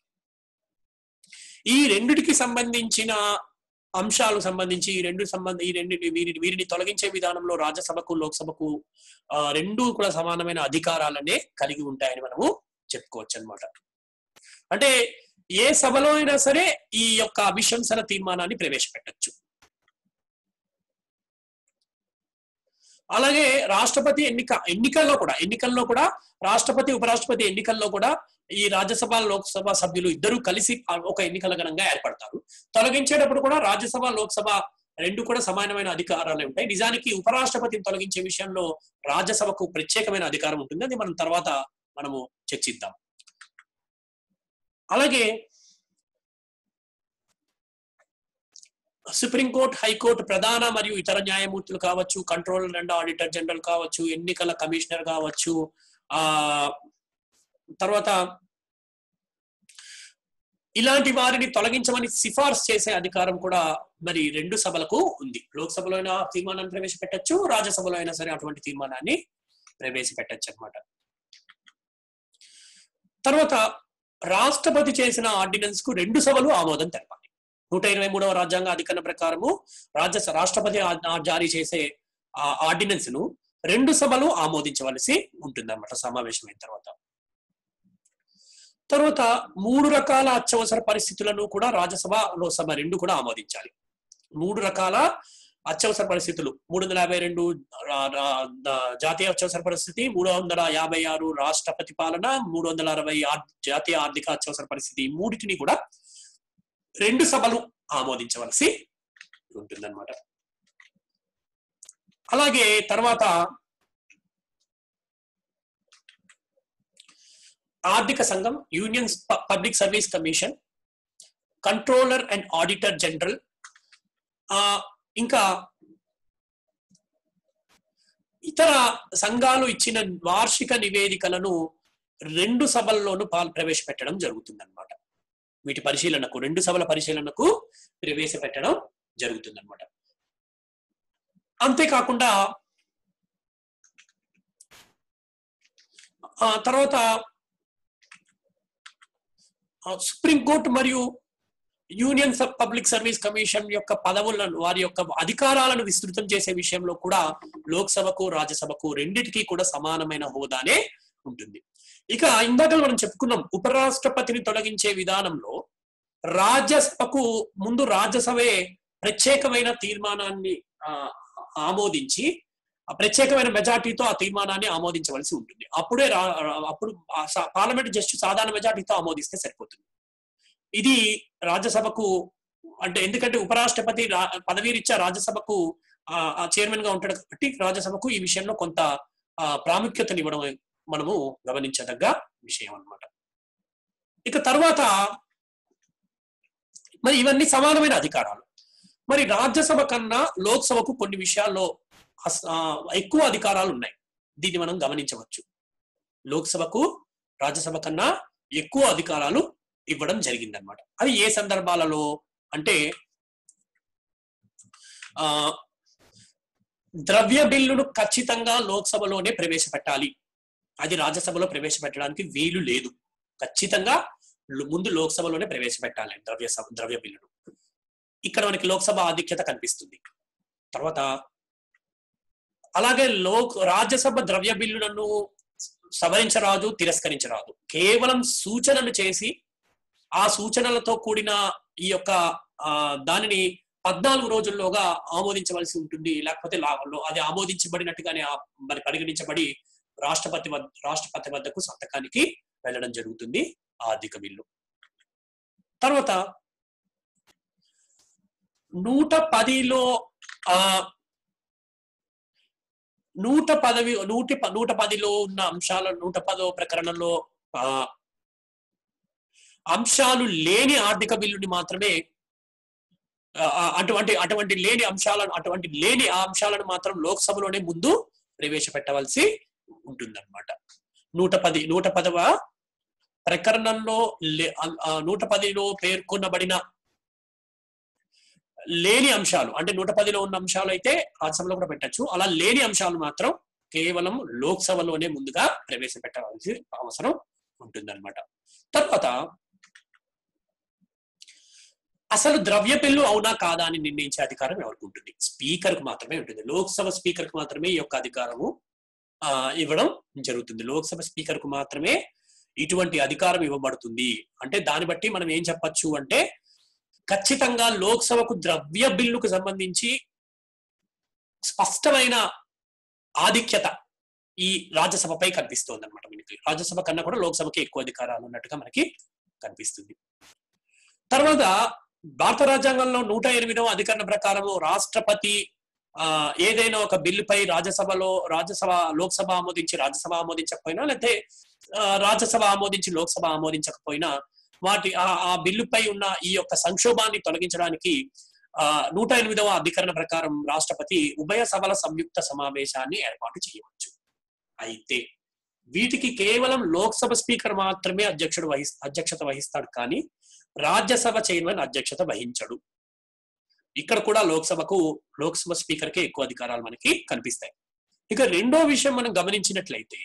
ఈ రెండిటికి సంబంధించిన అంశాలకు సంబంధించి ఈ రెండు సంబంధ ఈ రెండు వీరిని వీరిని తొలగించే విధానంలో రాజ్యసభకు లోక్సభకు ఆ, రెండు కూడా సమానమైన అధికారాలనే కలిగి ఉంటాయని మనము చెప్పుకోవచ్చు అన్నమాట అంటే ఏ సభలో అయినా సరే ఈ యొక్క అభిశంసన తీర్మానాన్ని ప్రవేశపెట్టచ్చు అలాగే రాష్ట్రపతి ఎన్నిక ఎన్నికల్లో కూడా ఎన్నికల్లో కూడా రాష్ట్రపతి ఉపరాష్ట్రపతి ఎన్నికల్లో కూడా ఈ రాజ్యసభ లోక్సభ సభ్యులు ఇద్దరూ కలిసి ఒక ఎన్నికల గణంగా ఏర్పడతారు తొలగించేటప్పుడు కూడా రాజ్యసభ లోక్సభ రెండు కూడా సమానమైన అధికారాలు ఉంటాయి నిజానికి ఉపరాష్ట్రపతిని తొలగించే విషయంలో రాజ్యసభకు ప్రత్యేకమైన అధికారం ఉంటుంది అది మనం తర్వాత మనము చర్చిద్దాం అలాగే సుప్రీంకోర్టు హైకోర్టు ప్రధాన మరియు ఇతర న్యాయమూర్తులు కావచ్చు కంట్రోలర్ అండ్ ఆడిటర్ జనరల్ కావచ్చు ఎన్నికల కమిషనర్ కావచ్చు ఆ తర్వాత ఇలాంటి వారిని తొలగించమని సిఫార్సు చేసే అధికారం కూడా మరి రెండు సభలకు ఉంది లోక్సభలో అయినా తీర్మానాన్ని ప్రవేశపెట్టచ్చు రాజ్యసభలో అయినా సరే అటువంటి తీర్మానాన్ని ప్రవేశపెట్టచ్చు అన్నమాట తర్వాత రాష్ట్రపతి చేసిన ఆర్డినెన్స్ కు రెండు సభలు ఆమోదం తెలపాలి నూట ఇరవై మూడవ రాజ్యాంగ అధికరణ ప్రకారము రాజ్య రాష్ట్రపతి ఆ- ఆ జారీ చేసే ఆ ఆర్డినెన్స్ ను రెండు సభలు ఆమోదించవలసి ఉంటుంది అనమాట సమావేశమైన తర్వాత తర్వాత మూడు రకాల అత్యవసర పరిస్థితులను కూడా రాజ్యసభ లోక్సభ రెండు కూడా ఆమోదించాలి మూడు రకాల అత్యవసర పరిస్థితులు మూడు వందల యాభై రెండు రా- రా- ద- జాతీయ అత్యవసర పరిస్థితి మూడు వందల యాభై ఆరు రాష్ట్రపతి పాలన మూడు వందల అరవై ఆర్- జాతీయ ఆర్థిక అత్యవసర పరిస్థితి ఈ మూడిటిని కూడా రెండు సభలు ఆమోదించవలసి ఉంటుందన్నమాట అలాగే తర్వాత ఆర్థిక సంఘం Union Public Service Commission Controller and Auditor General ఆ ఇంకా ఇతర సంఘాలు ఇచ్చిన వార్షిక నివేదికలను రెండు సభల్లోనూ పాల్ ప్రవేశపెట్టడం జరుగుతుందన్నమాట వీటి పరిశీలనకు రెండు సభల పరిశీలనకు ప్రవేశపెట్టడం జరుగుతుందన్నమాట అంతేకాకుండా ఆ తర్వాత ఆ, సుప్రీంకోర్టు మరియు Union sub Public Service Commission యొక్క పదవులను వారి యొక్క అధికారాలను విస్తృతం చేసే విషయంలో కూడా లోక్సభకు రాజ్యసభకు రెండిటికి కూడా సమానమైన హోదానే ఉంటుంది ఇక ఇందాక మనం చెప్పుకున్నాం ఉపరాష్ట్రపతిని తొలగించే విధానంలో రాజ్యసభకు ముందు రాజ్యసభే ప్రత్యేకమైన తీర్మానాన్ని ఆ, ఆమోదించి ఆ ప్రత్యేకమైన మెజార్టీతో ఆ తీర్మానాన్ని ఆమోదించవలసి ఉంటుంది అప్పుడే రా- రా- అప్పుడు ఆ సా- పార్లమెంట్ జస్ట్ సాధారణ మెజార్టీతో ఆమోదిస్తే సరిపోతుంది ఇది రాజ్యసభకు అంటే ఎందుకంటే ఉపరాష్ట్రపతి రా- పదవి రీత్యా రాజ్యసభకు ఆ- ఆ చైర్మన్ గా ఉంటాడు కాబట్టి రాజ్యసభకు ఈ విషయంలో కొంత ఆ, ప్రాముఖ్యతనివ్వడం మనము గమనించదగ్గ విషయం అన్నమాట ఇక తర్వాత మరి ఇవన్నీ సమానమైన అధికారాలు మరి రాజ్యసభ కన్నా లోక్సభకు కొన్ని విషయాల్లో అస్- ఆ, ఎక్కువ అధికారాలు ఉన్నాయి దీన్ని మనం గమనించవచ్చు లోక్సభకు రాజ్యసభ కన్నా ఎక్కువ అధికారాలు ఇవ్వడం జరిగిందనమాట అది ఏ సందర్భాలలో అంటే ఆ ద్రవ్య బిల్లును ఖచ్చితంగా లోక్సభలోనే ప్రవేశపెట్టాలి అది రాజ్యసభలో ప్రవేశపెట్టడానికి వీలు లేదు ఖచ్చితంగా లు- ముందు లోక్సభలోనే ప్రవేశపెట్టాలి ద్రవ్య సభ ద్రవ్య బిల్లును ఇక్కడ మనకి లోక్సభ ఆధిక్యత కనిపిస్తుంది తర్వాత అలాగే లోక్ రాజ్యసభ ద్రవ్య బిల్లులను సవరించరాదు తిరస్కరించరాదు కేవలం సూచనలు చేసి ఆ సూచనలతో కూడిన ఈ యొక్క ఆ, దానిని పద్నాలుగు రోజుల్లోగా ఆమోదించవలసి ఉంటుంది లేకపోతే లా- లో- అది ఆమోదించబడినట్టుగానే ఆ- మరి పరిగణించబడి రాష్ట్రపతి వద్ద రాష్ట్రపతి వద్దకు సంతకానికి వెళ్ళడం జరుగుతుంది ఆ ఆర్థిక బిల్లు తర్వాత నూట పదిలో ఆ నూట పదవి నూటి ప- నూట పదిలో ఉన్న అంశాల నూట పదో ప్రకరణంలో ఆ అంశాలు లేని ఆర్థిక బిల్లుని మాత్రమే ఆ, ఆ, అటువంటి అటువంటి లేని అంశాలను అటువంటి లేని ఆ అంశాలను మాత్రం లోక్సభలోనే ముందు ప్రవేశపెట్టవలసి ఉంటుందన్నమాట నూట పది నూట పదవ ప్రకరణంలో లే- ఆ- ఆ నూట పదిలో పేర్కొనబడిన లేని అంశాలు అంటే నూట పదిలో ఉన్న అంశాలు అయితే రాజ్యసభలో కూడా పెట్టచ్చు అలా లేని అంశాలు మాత్రం కేవలం లోక్సభలోనే ముందుగా ప్రవేశపెట్టవలసి అవసరం ఉంటుందన్నమాట తర్వాత అసలు ద్రవ్య బిల్లు అవునా కాదా అని నిర్ణయించే అధికారం ఎవరికి ఉంటుంది స్పీకర్ కు మాత్రమే ఉంటుంది లోక్సభ స్పీకర్ కు మాత్రమే ఈ యొక్క అధికారము ఆ, ఇవ్వడం జరుగుతుంది లోక్సభ స్పీకర్ కు మాత్రమే ఇటువంటి అధికారం ఇవ్వబడుతుంది అంటే దాన్ని బట్టి మనం ఏం చెప్పొచ్చు అంటే ఖచ్చితంగా లోక్సభకు ద్రవ్య బిల్లుకు సంబంధించి స్పష్టమైన ఆధిక్యత ఈ రాజ్యసభపై కనిపిస్తోంది అనమాట మనకి రాజ్యసభ కన్నా కూడా లోక్సభకి ఎక్కువ అధికారాలు ఉన్నట్టుగా మనకి కనిపిస్తుంది తర్వాత భారత రాజ్యాంగంలో నూట ఎనిమిదవ అధికరణ ప్రకారము రాష్ట్రపతి ఆ ఏదైనా ఒక బిల్లుపై రాజ్యసభలో రాజ్యసభ లోక్సభ ఆమోదించి రాజ్యసభ ఆమోదించకపోయినా లేకపోతే ఆ, రాజ్యసభ ఆమోదించి లోక్సభ ఆమోదించకపోయినా వాటి ఆ ఆ బిల్లుపై ఉన్న ఈ యొక్క సంక్షోభాన్ని తొలగించడానికి ఆ నూట ఎనిమిదవ అధికరణ ప్రకారం రాష్ట్రపతి ఉభయ సభల సంయుక్త సమావేశాన్ని ఏర్పాటు చేయవచ్చు అయితే వీటికి కేవలం లోక్సభ స్పీకర్ మాత్రమే అధ్యక్షుడు వహిస్ అధ్యక్షత వహిస్తాడు కానీ రాజ్యసభ చైర్మన్ అధ్యక్షత వహించడు ఇక్కడ కూడా లోక్సభకు లోక్సభ స్పీకర్ కే ఎక్కువ అధికారాలు మనకి కనిపిస్తాయి ఇక రెండో విషయం మనం గమనించినట్లయితే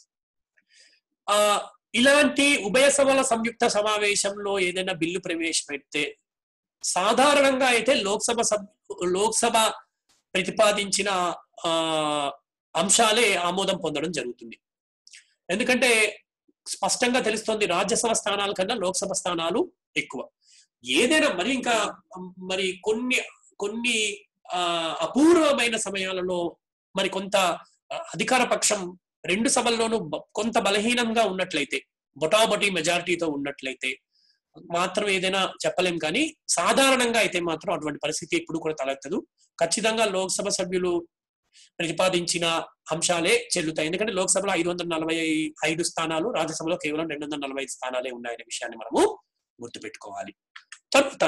ఆ ఇలాంటి ఉభయ సభల సంయుక్త సమావేశంలో ఏదైనా బిల్లు ప్రవేశపెడితే సాధారణంగా అయితే లోక్సభ సబ్ లోక్సభ ప్రతిపాదించిన ఆ అంశాలే ఆమోదం పొందడం జరుగుతుంది ఎందుకంటే స్పష్టంగా తెలుస్తోంది రాజ్యసభ స్థానాల కన్నా లోక్సభ స్థానాలు ఎక్కువ ఏదైనా మరి ఇంకా మరి కొన్ని కొన్ని ఆ అపూర్వమైన సమయాలలో మరి కొంత అధికార పక్షం రెండు సభల్లోనూ బ- కొంత బలహీనంగా ఉన్నట్లయితే బొటాబొటీ మెజారిటీతో ఉన్నట్లయితే మాత్రం ఏదైనా చెప్పలేం కానీ సాధారణంగా అయితే మాత్రం అటువంటి పరిస్థితి ఎప్పుడు కూడా తలెత్తదు ఖచ్చితంగా లోక్సభ సభ్యులు ప్రతిపాదించిన అంశాలే చెల్లుతాయి ఎందుకంటే లోక్సభలో ఐదు వందల నలభై ఐదు స్థానాలు రాజ్యసభలో కేవలం రెండు వందల నలభై ఐదు స్థానాలే ఉన్నాయనే విషయాన్ని మనము గుర్తుపెట్టుకోవాలి తర్వాత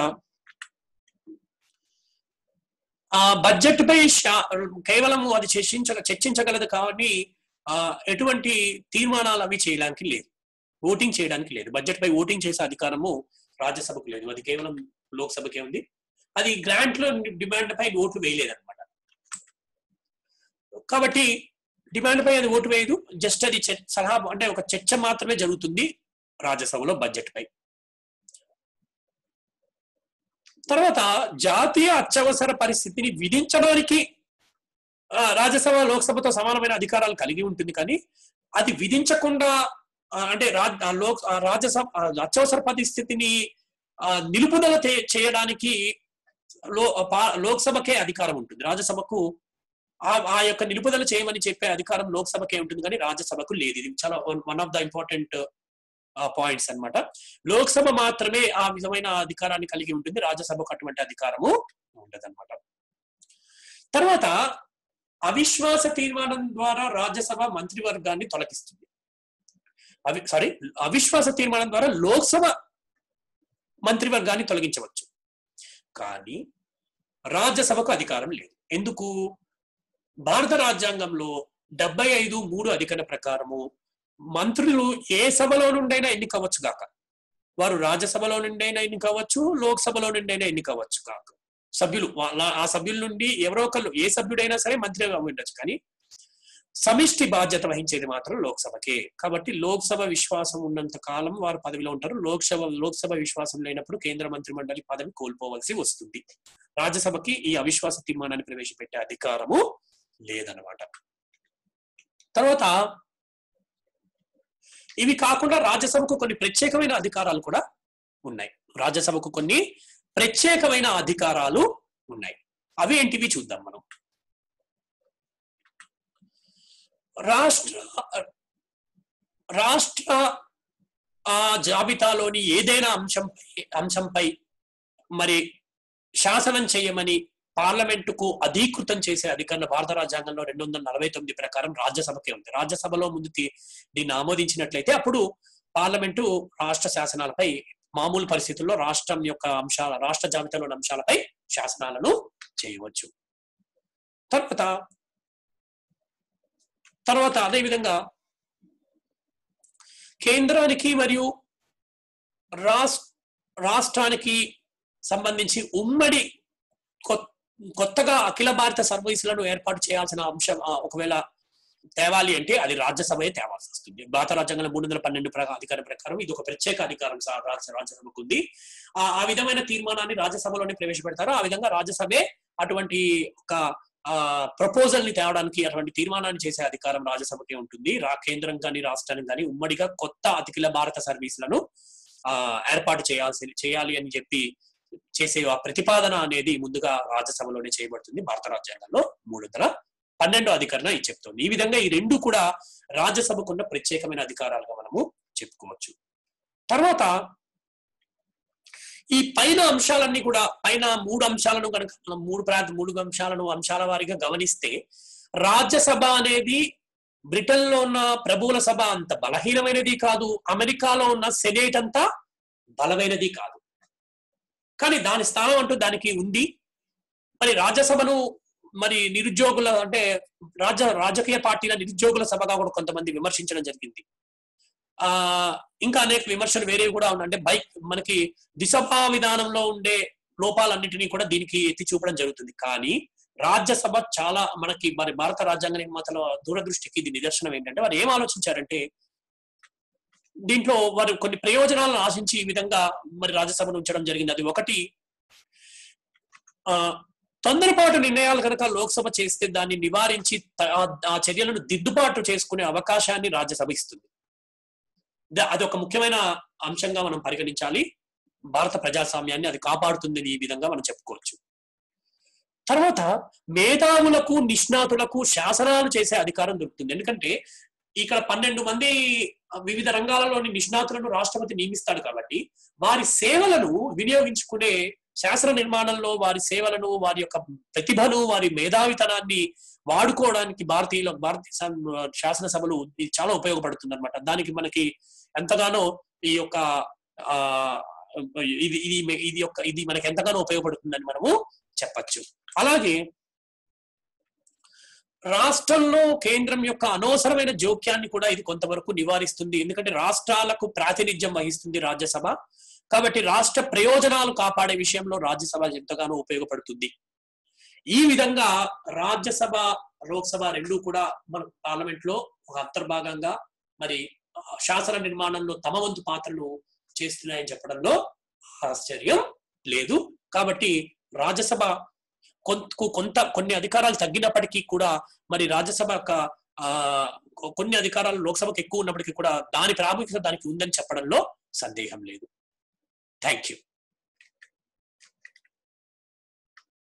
ఆ బడ్జెట్ పై శా- కేవలం అది చర్చించ చర్చించగలదు కానీ ఆ ఎటువంటి తీర్మానాలు అవి చేయడానికి లేదు ఓటింగ్ చేయడానికి లేదు బడ్జెట్ పై ఓటింగ్ చేసే అధికారము రాజ్యసభకు లేదు అది కేవలం లోక్సభకే ఉంది అది గ్రాంట్ లో డిమాండ్ పై ఓట్లు వేయలేదన్నమాట కాబట్టి డిమాండ్ పై అది ఓటు వేయదు జస్ట్ అది చర్- సలహా అంటే ఒక చర్చ మాత్రమే జరుగుతుంది రాజ్యసభలో బడ్జెట్ పై తర్వాత జాతీయ అత్యవసర పరిస్థితిని విధించడానికి ఆ, రాజ్యసభ లోక్సభతో సమానమైన అధికారాలు కలిగి ఉంటుంది కానీ అది విధించకుండా ఆ, అంటే రా- ఆ లోక్ ఆ రాజ్యసభ ఆ అత్యవసర పరిస్థితిని ఆ, నిలుపుదల చే- చేయడానికి లో పా- లోక్సభకే అధికారం ఉంటుంది రాజ్యసభకు ఆ ఆ యొక్క నిలుపుదల చేయమని చెప్పే అధికారం లోక్సభకే ఉంటుంది కానీ రాజ్యసభకు లేదు ఇది చాలా one of the important points అన్నమాట లోక్సభ మాత్రమే ఆ విధమైన అధికారాన్ని కలిగి ఉంటుంది రాజ్యసభకు అటువంటి అధికారము ఉండదన్నమాట తర్వాత అవిశ్వాస తీర్మానం ద్వారా రాజ్యసభ మంత్రివర్గాన్ని తొలగిస్తుంది అవి సారీ అవిశ్వాస తీర్మానం ద్వారా లోక్సభ మంత్రివర్గాన్ని తొలగించవచ్చు కానీ రాజ్యసభకు అధికారం లేదు ఎందుకు భారత రాజ్యాంగంలో డెబ్బై ఐదు మూడు అధికరణ ప్రకారము మంత్రులు ఏ సభలో నుండైనా ఎన్నికవచ్చు కాక వారు రాజ్యసభలో నుండైనా ఎన్నికవచ్చు లోక్సభలో నుండైనా ఎన్నికవచ్చు కాక సభ్యులు వాళ్ళ ఆ సభ్యుల నుండి ఎవరో ఒకళ్ళు ఏ సభ్యుడైనా సరే మంత్రి ఉండొచ్చు కానీ సమిష్టి బాధ్యత వహించేది మాత్రం లోక్సభకే కాబట్టి లోక్సభ విశ్వాసం ఉన్నంత కాలం వారు పదవిలో ఉంటారు లోక్సభ లోక్సభ విశ్వాసం లేనప్పుడు కేంద్ర మంత్రి మండలి పదవి కోల్పోవలసి వస్తుంది రాజ్యసభకి ఈ అవిశ్వాస తీర్మానాన్ని ప్రవేశపెట్టే అధికారము లేదనమాట తర్వాత ఇవి కాకుండా రాజ్యసభకు కొన్ని ప్రత్యేకమైన అధికారాలు కూడా ఉన్నాయి రాజ్యసభకు కొన్ని ప్రత్యేకమైన అధికారాలు ఉన్నాయి అవి ఏంటివి చూద్దాం మనం రాష్ట్ర రాష్ట్ర ఆ జాబితాలోని ఏదైనా అంశంపై అంశంపై మరి శాసనం చేయమని పార్లమెంటుకు అధీకృతం చేసే అధికారులు భారత రాజ్యాంగంలో రెండు వందల నలభై తొమ్మిది ప్రకారం రాజ్యసభకే ఉంది రాజ్యసభలో ముందు తీ- దీన్ని ఆమోదించినట్లయితే అప్పుడు పార్లమెంటు రాష్ట్ర శాసనాలపై మామూలు పరిస్థితుల్లో రాష్ట్రం యొక్క అంశాల రాష్ట్ర జాబితాలోని అంశాలపై శాసనాలను చేయవచ్చు తర్వాత తర్వాత అదేవిధంగా కేంద్రానికి మరియు రాస్ రాష్ట్రానికి సంబంధించి ఉమ్మడి కొ- కొత్తగా అఖిల భారత సర్వీసులను ఏర్పాటు చేయాల్సిన అంశం ఆ, ఒకవేళ తేవాలి అంటే అది రాజ్యసభే తేవాల్సి వస్తుంది భారత రాజ్యాంగంలో మూడు వందల పన్నెండు ప్ర- అధికారం ప్రకారం ఇది ఒక ప్రత్యేక అధికారం సా- రాజ్య రాజ్యసభకు ఉంది ఆ ఆ విధమైన తీర్మానాన్ని రాజ్యసభలోనే ప్రవేశపెడతారు ఆ విధంగా రాజ్యసభే అటువంటి ఒక ప్రపోజల్ ని తేవడానికి అటువంటి తీర్మానాన్ని చేసే అధికారం రాజ్యసభకే ఉంటుంది రా కేంద్రం కానీ రాష్ట్రానికి కానీ ఉమ్మడిగా కొత్త అఖిల భారత సర్వీసులను ఆ ఏర్పాటు చేయాల్సి చేయాలి అని చెప్పి చేసే ఆ ప్రతిపాదన అనేది ముందుగా రాజ్యసభలోనే చేయబడుతుంది భారత రాజ్యాంగంలో మూడు వందల పన్నెండో అధికరణ ఇది చెప్తోంది ఈ విధంగా ఈ రెండు కూడా రాజ్యసభకున్న ప్రత్యేకమైన అధికారాలుగా మనము చెప్పుకోవచ్చు తర్వాత ఈ పైన అంశాలన్నీ కూడా పైన మూడు అంశాలను కనుక మనం మూడు ప్రాంత మూడు అంశాలను అంశాల వారీగా గమనిస్తే రాజ్యసభ అనేది బ్రిటన్ లో ఉన్న ప్రభువుల సభ అంత బలహీనమైనది కాదు అమెరికాలో ఉన్న సెనేట్ అంతా బలమైనది కాదు కానీ దాని స్థానం అంటూ దానికి ఉంది మరి రాజ్యసభను మరి నిరుద్యోగుల అంటే రాజ రాజకీయ పార్టీల నిరుద్యోగుల సభగా కూడా కొంతమంది విమర్శించడం జరిగింది ఆ ఇంకా అనేక విమర్శలు వేరేవి కూడా ఉన్నాయి అంటే బైక్ మనకి దిశభా విధానంలో ఉండే లోపాలన్నింటినీ కూడా దీనికి ఎత్తి చూపడం జరుగుతుంది కానీ రాజ్యసభ చాలా మనకి మరి భారత రాజ్యాంగ నిర్మాతల దూరదృష్టికి ఇది నిదర్శనం ఏంటంటే వారు ఏం ఆలోచించారంటే దీంట్లో వారు కొన్ని ప్రయోజనాలను ఆశించి ఈ విధంగా మరి రాజ్యసభను ఉంచడం జరిగింది అది ఒకటి ఆ తొందరపాటు నిర్ణయాలు కనుక లోక్సభ చేస్తే దాన్ని నివారించి త- ఆ- ఆ చర్యలను దిద్దుబాటు చేసుకునే అవకాశాన్ని రాజ్యసభ ఇస్తుంది ద- అది ఒక ముఖ్యమైన అంశంగా మనం పరిగణించాలి భారత ప్రజాస్వామ్యాన్ని అది కాపాడుతుంది ఈ విధంగా మనం చెప్పుకోవచ్చు తర్వాత మేధావులకు నిష్ణాతులకు శాసనాలు చేసే అధికారం దొరుకుతుంది ఎందుకంటే ఇక్కడ పన్నెండు మంది వివిధ రంగాలలోని నిష్ణాతులను రాష్ట్రపతి నియమిస్తాడు కాబట్టి వారి సేవలను వినియోగించుకునే శాసన నిర్మాణంలో వారి సేవలను వారి యొక్క ప్రతిభను వారి మేధావితనాన్ని వాడుకోవడానికి భారతీయుల భారతీయ సం- శాసనసభలు ఇది చాలా ఉపయోగపడుతుంది అనమాట దానికి మనకి ఎంతగానో ఈ యొక్క ఆ ఇది ఇది ఇది యొక్క ఇది మనకి ఎంతగానో ఉపయోగపడుతుందని మనము చెప్పచ్చు అలాగే రాష్ట్రంలో కేంద్రం యొక్క అనవసరమైన జోక్యాన్ని కూడా ఇది కొంతవరకు నివారిస్తుంది ఎందుకంటే రాష్ట్రాలకు ప్రాతినిధ్యం వహిస్తుంది రాజ్యసభ కాబట్టి రాష్ట్ర ప్రయోజనాలు కాపాడే విషయంలో రాజ్యసభ ఎంతగానో ఉపయోగపడుతుంది ఈ విధంగా రాజ్యసభ లోక్సభ రెండు కూడా మన పార్లమెంట్ లో ఒక అంతర్భాగంగా మరి ఆ, శాసన నిర్మాణంలో తమ వంతు పాత్రను చేస్తున్నాయని చెప్పడంలో ఆశ్చర్యం లేదు కాబట్టి రాజ్యసభ కొంత కొంత కొన్ని అధికారాలు తగ్గినప్పటికీ కూడా మరి రాజ్యసభ యొక్క ఆ కొ- కొన్ని అధికారాలు లోక్సభకు ఎక్కువ ఉన్నప్పటికీ కూడా దాని ప్రాముఖ్యత దానికి ఉందని చెప్పడంలో సందేహం లేదు థ్యాంక్ యూ